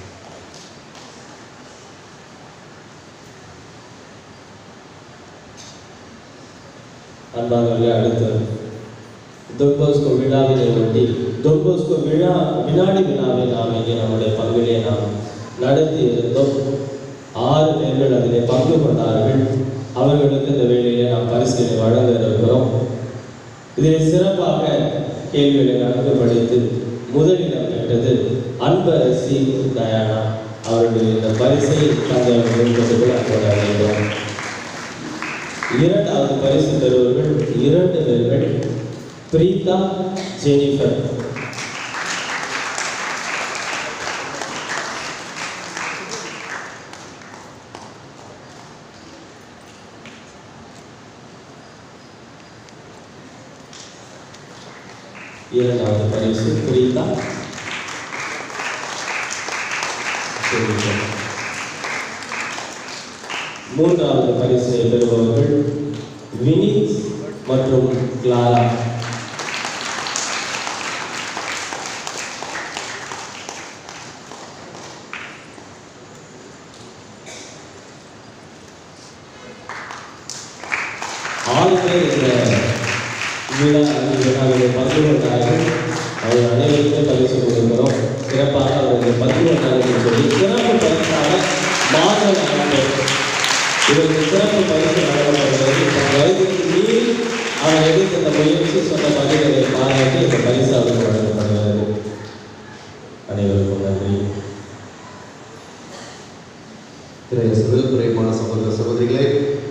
அன்பானவர்களே அடுத்து தொன்போஸ்கோ விழாவினை ஒட்டி தொன்போஸ்கோ விழா வினாடி விழாவை நாம் இங்கே நம்முடைய பங்கிலே நாம் நடத்தி இருந்தோம் ஆறு பேர்கள் அதிலே பங்கு கொண்டார்கள் அவர்களுக்கு இந்த வேளையிலே நாம் பரிசுகளை வழங்க இருக்கிறோம் இதில் சிறப்பாக கேள்விகளை நன்கு படித்து முதலிடம் பெற்றது அன்பரசி தயானா அவர்களுடைய இந்த பரிசை தங்கள் முன்பத்துக்குள் அன்போடு அடைகிறோம் இரண்டாவது பரிசு பெறுவர்கள் இரண்டு பேர்கள் பிரீதா ஜெனிஃபர் இரண்டாவது பரிசு பிரீதா ஜெனிஃபர் மூன்றாவது பரிசை பெறுபவர்கள் வினித் மற்றும் கிளாரா ஆளுநர் இந்த விழா விழாவில் பங்கு கொண்டார்கள் அவங்க அனைவருக்கும் பரிசு கொடுக்கிறோம் சிறப்பாக அவர்கள் பங்கு வந்தார்கள் சொல்லி சிறப்பு பரிசாக மாதம் வழங்கப்படும் இவருக்கு சிறப்பு பரிசு வழங்கப்படுகிறது இந்த வயதுக்கு மீறி அவர் எடுத்த இந்த முயற்சி சொன்ன பதில்களை பாராட்டி இந்த பரிசு அவருக்கு வழங்கப்படுகிறது அனைவருக்கும் நன்றி திரையசுவில் குறைமான சகோதர சகோதரிகளே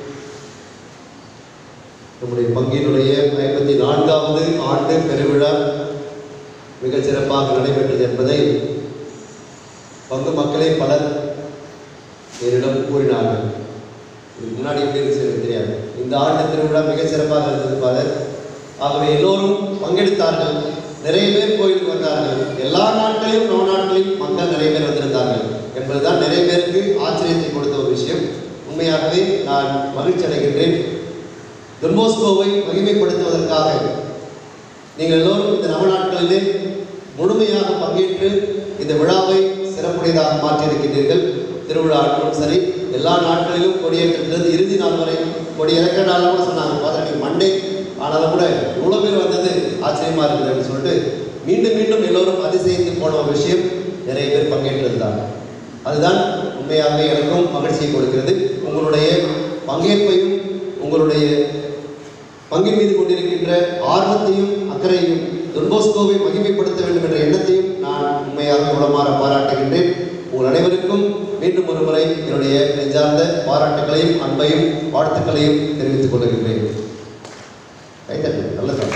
நம்முடைய பங்கினுடைய ஐம்பத்தி நான்காவது ஆண்டு பெருவிழா மிகச் சிறப்பாக நடைபெற்றது என்பதை பங்கு மக்களே பலர் என்னிடம் கூறினார்கள் இதுக்கு முன்னாடி எப்படி இருந்துச்சு எனக்கு தெரியாது இந்த ஆண்டு திருவிழா மிகச் சிறப்பாக இருந்தது ஃபாதர் ஆகவே எல்லோரும் பங்கெடுத்தார்கள் நிறைய பேர் கோயிலுக்கு வந்தார்கள் எல்லா நாட்களிலும் நவ நாட்களிலும் மக்கள் நிறைய பேர் வந்திருந்தார்கள் என்பதுதான் நிறைய பேருக்கு ஆச்சரியத்தை கொடுத்த ஒரு விஷயம் உண்மையாகவே நான் மகிழ்ச்சி அடைகின்றேன் துன்போஸ்கோவை மகிமைப்படுத்துவதற்காக நீங்கள் எல்லோரும் இந்த நவ நாட்களிலே முழுமையாக பங்கேற்று இந்த விழாவை சிறப்புடையதாக மாற்றியிருக்கின்றீர்கள் திருவிழா ஆட்களும் சரி எல்லா நாட்களிலும் கொடியேற்றத்திலிருந்து இறுதி நாள் வரை கொடி இறக்க நாள் கூட சொன்னாங்க பார்த்தா மண்டே ஆனாலும் கூட இவ்வளோ பேர் வந்தது ஆச்சரியமா இருக்குது அப்படின்னு சொல்லிட்டு மீண்டும் மீண்டும் எல்லோரும் அதிசயித்து போன ஒரு விஷயம் நிறைய பேர் பங்கேற்றது தான் அதுதான் உண்மையாகவே எனக்கும் மகிழ்ச்சியை கொடுக்கிறது உங்களுடைய பங்கேற்பையும் உங்களுடைய பங்கின் மீது கொண்டிருக்கின்ற ஆர்வத்தையும் அக்கறையும் துன்போஸ்கோவை மகிமைப்படுத்த வேண்டும் என்ற எண்ணத்தையும் நான் உண்மையாக உளமாற பாராட்டுகின்றேன் உங்கள் அனைவருக்கும் மீண்டும் ஒரு முறை என்னுடைய நெஞ்சார்ந்த பாராட்டுகளையும் அன்பையும் வாழ்த்துக்களையும் தெரிவித்துக் கொள்கின்றேன் கைத்தட்டு நல்லதான்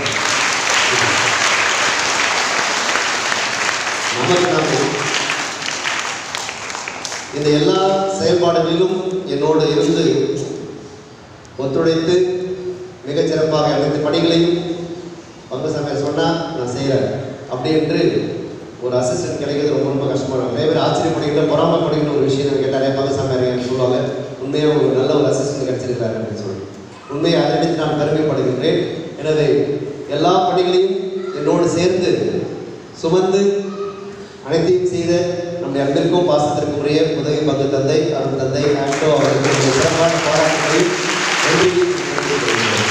நமக்கு நாமே இந்த எல்லா செயல்பாடுகளிலும் என்னோடு இருந்து ஒத்துழைத்து மிகச் சிறப்பாக அனைத்து பணிகளையும் பங்கு சமையல் சொன்னால் நான் செய்கிறேன் அப்படி என்று ஒரு அசிஸ்டன்ட் கிடைக்கிறது ரொம்ப ரொம்ப கஷ்டமாக இருக்கும் நிறைய பேர் ஆச்சரியப்படுகின்ற பொறாமப்படுகின்ற ஒரு விஷயம் கேட்டாலே பங்கு சமையல் சொல்லுவாங்க உண்மையாக ஒரு நல்ல ஒரு அசிஸ்டன்ட் கிடைச்சிருக்கிறாரு அப்படின்னு சொல்லி உண்மையை அதை நினைத்து நான் பெருமைப்படுகின்றேன் எனவே எல்லா பணிகளையும் என்னோடு சேர்ந்து சுமந்து அனைத்தையும் செய்த நம்முடைய அன்பிற்கும் பாசத்திற்கும் உரிய உதவி பங்கு தந்தை அருள் தந்தை ஆண்டோ அவர்களுக்கு என்னுடைய சிறப்பான பாராட்டுகளையும் நன்றியையும் தெரிவித்துக் கொள்கிறேன்.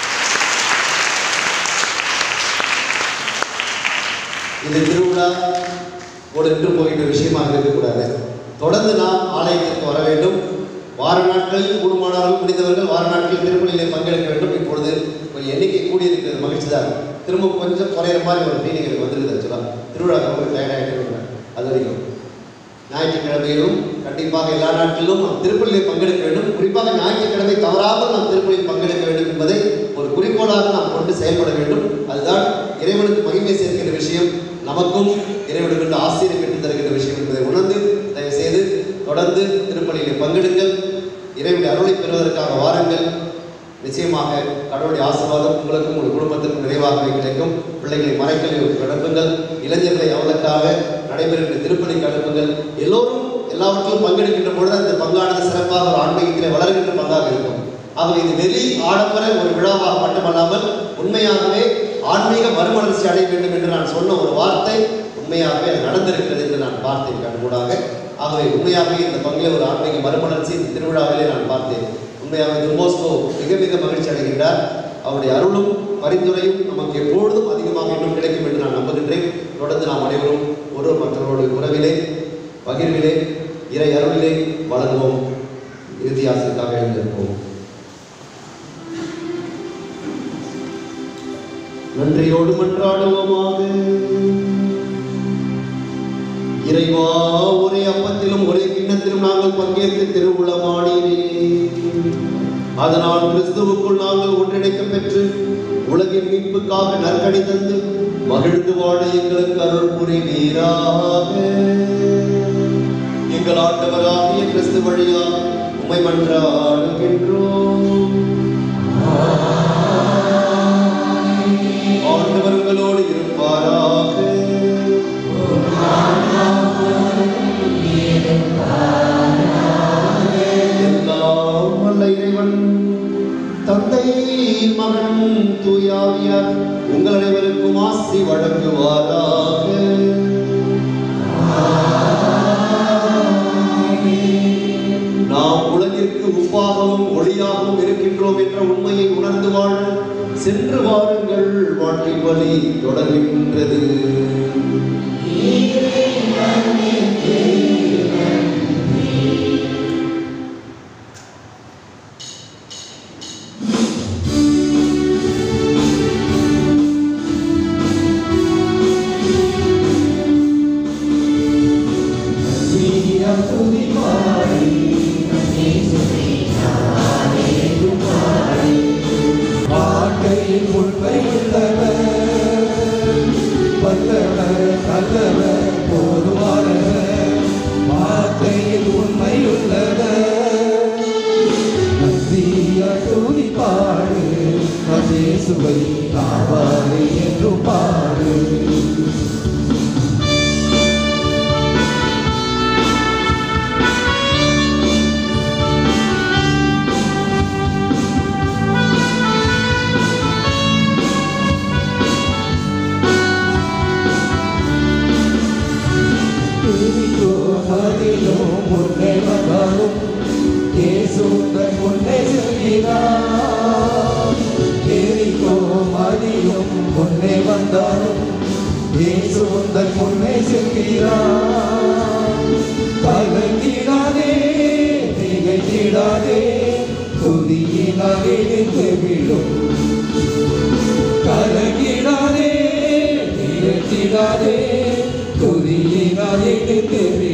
இந்த திருவிழா ஒரு நின்று போகின்ற விஷயமாக இருக்கக்கூடாது தொடர்ந்து நாம் ஆலயத்திற்கு வர வேண்டும் வார நாட்களில் கூடுமானவர்கள் முடிந்தவர்கள் வார நாட்களில் திருப்பணியிலே பங்கெடுக்க வேண்டும் இப்பொழுது கொஞ்சம் எண்ணிக்கை கூடியிருக்கிறது மகிழ்ச்சி தான் திரும்ப கொஞ்சம் குறையிற மாதிரி ஒரு ஃபீலிங் எனக்கு வந்துருது ஆக்சுவலாக திருவிழா ரொம்ப டயர்டாகிட்டு அது வரைக்கும் ஞாயிற்றுக்கிழமையிலும் கண்டிப்பாக எல்லா நாட்களிலும் நாம் திருப்பலியை பங்கெடுக்க வேண்டும் குறிப்பாக ஞாயிற்றுக்கிழமை தவறாமல் நாம் திருப்பலியில் பங்கெடுக்க வேண்டும் என்பதை ஒரு குறிக்கோளாக நாம் கொண்டு செயல்பட வேண்டும் அதுதான் இறைவனுக்கு மகிமை சேர்க்கிற விஷயம் நமக்கும் இறைவனுக்கு ஆசிரியர் பெற்று தருகின்ற விஷயம் என்பதை உணர்ந்து தயவு செய்து தொடர்ந்து திருப்பலியிலே பங்கெடுங்கள் இறைவனுடைய அருளை பெறுவதற்காக வாருங்கள் நிச்சயமாக கடவுளுடைய ஆசீர்வாதம் உங்களுக்கும் உங்கள் குடும்பத்திற்கும் நிறைவாகவே கிடைக்கும் பிள்ளைகளை மறைக்கலை அனுப்புங்கள் இளைஞர்களை அவளுக்காக நடைபெறுகின்ற திருப்பலிக்கு அனுப்புங்கள் எல்லோரும் எல்லாவற்றிலும் பங்கெடுக்கின்ற பொழுது அந்த பங்கானது சிறப்பாக ஒரு ஆன்மீகத்திலே வளர்கின்ற பங்காக இருக்கும் ஆகவே இது வெளி ஆடம்பர ஒரு விழாவாக மட்டுமல்லாமல் உண்மையாகவே ஆன்மீக மறுமலர்ச்சி அடைய வேண்டும் என்று நான் சொன்ன ஒரு வார்த்தை உண்மையாகவே அது நடந்திருக்கிறது என்று நான் பார்த்தேன் கண்கூடாக ஆகவே உண்மையாகவே இந்த பங்கிலே ஒரு ஆன்மீக மறுமலர்ச்சி இந்த திருவிழாவிலே நான் பார்த்தேன் உண்மையாகவே துர்மோஸ்கோ மிக மிக மகிழ்ச்சி அடைகின்றார் அவருடைய அருளும் பரிந்துரையும் நமக்கு எப்பொழுதும் அதிகமாக இன்னும் கிடைக்கும் என்று நான் நம்புகின்றேன் தொடர்ந்து நாம் அனைவரும் ஒருவர் மற்றவர்களுடைய உறவிலே பகிர்விலே இறை அருளிலே வளர்வோம் இறுதி ஆசிரியக்காக எழுந்திருப்போம் நன்றியோடு மன்றாடுவோமாக இறைவா ஒரே அப்பத்திலும் ஒரே கிண்ணத்திலும் நாங்கள் பங்கேற்று திருவுளமானீரே அதனால் கிறிஸ்துவுக்குள் நாங்கள் ஒன்றிணைக்க பெற்று உலகின் மீட்புக்காக நற்கடி தந்து மகிழ்ந்து வாழ எங்களுக்கு அருள் புரிவீராக எங்கள் ஆண்டவராகிய கிறிஸ்து வழியாக உம்மை மன்றாடுகின்றோம் ஆண்டவர் உங்களோடு இருப்பாராக எல்லாம் வல்ல இறைவன் தந்தை மகன் தூயாவியார் உங்கள் அனைவருக்கும் ஆசி வழங்குவாராக நாம் உலகிற்கு உப்பாகவும் ஒளியாகவும் இருக்கின்றோம் என்ற உண்மையை உணர்ந்து வாழ சென்று வாருங்கள் வாழ்க்கை வழி தொடர்கின்றது நாடு எரிகோ மதிலும் முன்னே வந்தாலும் இயேசுதன் முன்னே செல்கிறார் எரிகோ மதிலும் முன்னே வந்தாலும் இயேசுதன் முன்னே செல்கிறார் கலங்கிடாதே திகைத்திடாதே துதியினால் எழுந்து விடும் கலங்கிடாதே திகைத்திடாதே துதியினால் எழுந்து விடும்